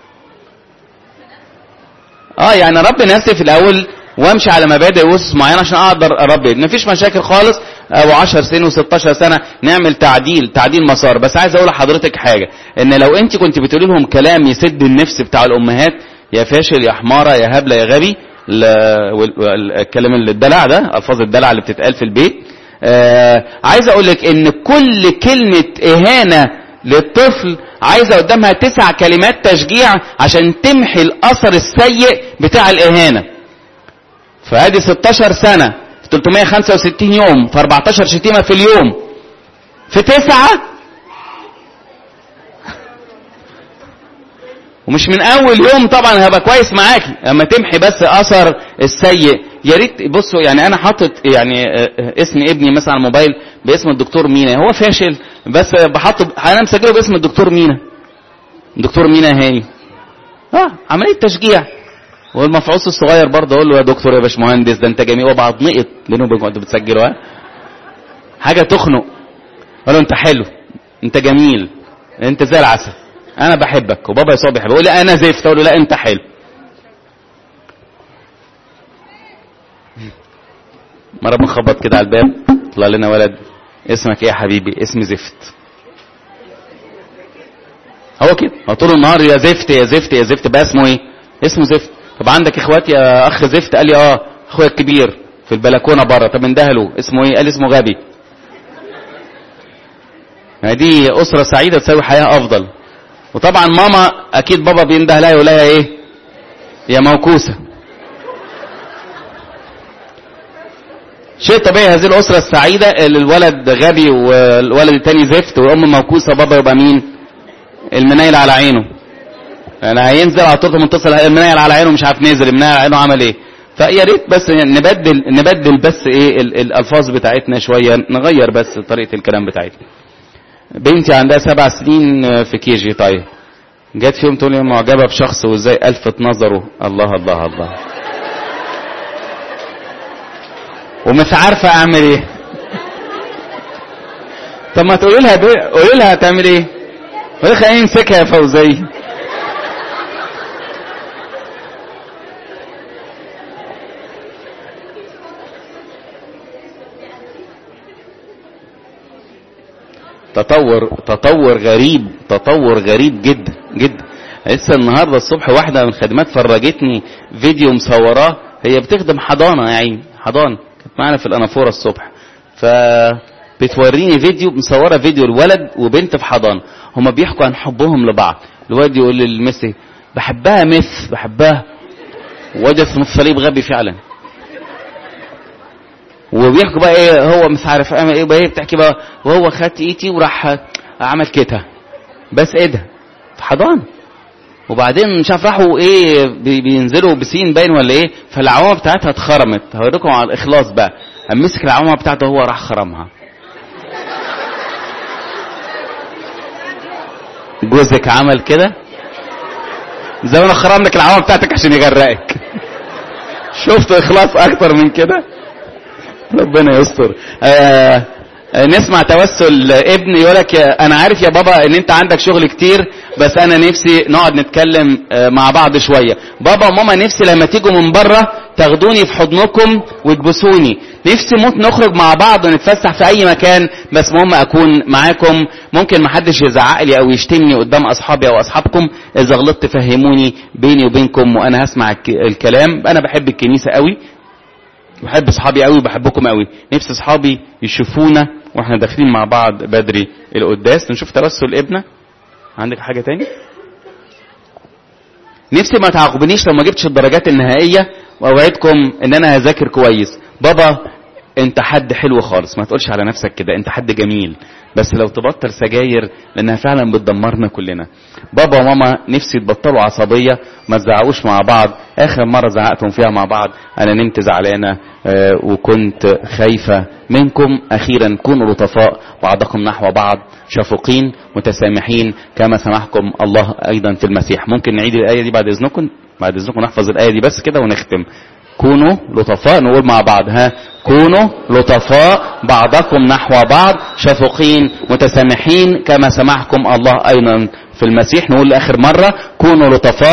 [SPEAKER 1] اه يعني اربي نفسي في الاول وامشي على مبادئ واسس معينه عشان اقدر اربي مفيش مشاكل خالص او 10 سنين و16 سنه نعمل تعديل تعديل مسار بس عايز اقول لحضرتك حاجه ان لو انت كنت بتقولي لهم كلام يسد النفس بتاع الامهات يا فاشل يا حماره يا هبله يا غبي ال- وال- وال- الكلام اللي الدلع ده الفاظ الدلع اللي بتتقال في البيت آه عايز اقول لك ان كل كلمه اهانه للطفل عايزه قدامها تسع كلمات تشجيع عشان تمحي الاثر السيء بتاع الاهانه فادي 16 سنه في 365 يوم في 14 شتيمه في اليوم في تسعه ومش من اول يوم طبعا هبقى كويس معاكي اما تمحي بس اثر السيء يا ريت بصوا يعني انا حاطط يعني اسم ابني مثلا على الموبايل باسم الدكتور مينا هو فاشل بس بحط انا مسجله باسم الدكتور مينا دكتور مينا هاني اه عمليه تشجيع والمفعوص الصغير برضه اقول له يا دكتور يا باشمهندس ده انت جميل وابقى نقط لانه انتوا بتسجلوا ها حاجه تخنق اقول له انت حلو انت جميل انت زي العسل انا بحبك وبابا يسوع بيحبك يقول لي انا زفت اقول له لا انت حلو مره بنخبط كده على الباب طلع لنا ولد اسمك ايه يا حبيبي اسمي زفت هو كده هو طول النهار يا زفت يا زفت يا زفت بقى اسمه ايه اسمه زفت طب عندك اخوات يا اخ زفت قال لي اه اخويا الكبير في البلكونه بره طب اندهله اسمه ايه قال اسمه غبي ما دي اسره سعيده تساوي حياه افضل وطبعا ماما اكيد بابا بينده لها يقول لها ايه يا موكوسه شيء طبيعي هذه الاسره السعيده اللي الولد غبي والولد التاني زفت والام موكوسه بابا يبقى مين المنايل على عينه يعني هينزل على طول متصل المنايل على عينه مش عارف نزل المنايل على عينه عمل ايه فيا ريت بس نبدل نبدل بس ايه الالفاظ بتاعتنا شويه نغير بس طريقه الكلام بتاعتنا بنتي عندها سبع سنين في كي جي طيب جت في يوم تقول لي معجبه بشخص وازاي الفت نظره الله الله الله ومش عارفه اعمل ايه طب ما تقولي لها قولي لها هتعمل ايه قولي خليني نمسكها يا فوزيه تطور تطور غريب تطور غريب جدا جدا لسه النهارده الصبح واحده من الخدمات فرجتني فيديو مصوراه هي بتخدم حضانه يا عيني حضانه كانت معانا في الانافوره الصبح ف بتوريني فيديو مصوره فيديو الولد وبنت في حضانه هما بيحكوا عن حبهم لبعض الواد يقول للمسي بحبها مس بحبها واد اسمه الصليب غبي فعلا وبيحكوا بقى ايه هو مش عارف اعمل ايه بقى بتحكي بقى وهو خد ايتي وراح عمل كده بس ايه ده في حضانه وبعدين مش عارف راحوا ايه بينزلوا بسين باين ولا ايه فالعوامه بتاعتها اتخرمت هوريكم على الاخلاص بقى قام مسك العوامه بتاعته هو راح خرمها جوزك عمل كده زي ما انا خرم لك العوامه بتاعتك عشان يغرقك شفت اخلاص اكتر من كده ربنا يستر آه نسمع توسل ابن يقول لك انا عارف يا بابا ان انت عندك شغل كتير بس انا نفسي نقعد نتكلم مع بعض شويه بابا وماما نفسي لما تيجوا من بره تاخدوني في حضنكم وتبوسوني نفسي موت نخرج مع بعض ونتفسح في اي مكان بس مهم اكون معاكم ممكن محدش يزعق لي او يشتمني قدام اصحابي او اصحابكم اذا غلطت فهموني بيني وبينكم وانا هسمع الكلام انا بحب الكنيسه قوي بحب اصحابي قوي وبحبكم قوي نفسي اصحابي يشوفونا واحنا داخلين مع بعض بدري القداس نشوف توسل ابنه عندك حاجه تاني نفسي ما تعاقبنيش لو ما جبتش الدرجات النهائيه واوعدكم ان انا هذاكر كويس بابا انت حد حلو خالص ما تقولش على نفسك كده انت حد جميل بس لو تبطل سجاير لانها فعلا بتدمرنا كلنا بابا وماما نفسي تبطلوا عصبيه ما تزعقوش مع بعض اخر مره زعقتم فيها مع بعض انا نمت زعلانه آه وكنت خايفه منكم اخيرا كونوا لطفاء بعضكم نحو بعض شفوقين متسامحين كما سمحكم الله ايضا في المسيح ممكن نعيد الايه دي بعد اذنكم بعد اذنكم نحفظ الايه دي بس كده ونختم كونوا لطفاء نقول مع بعض ها كونوا لطفاء بعضكم نحو بعض شفقين متسامحين كما سمحكم الله ايضا في المسيح نقول لاخر مره كونوا لطفاء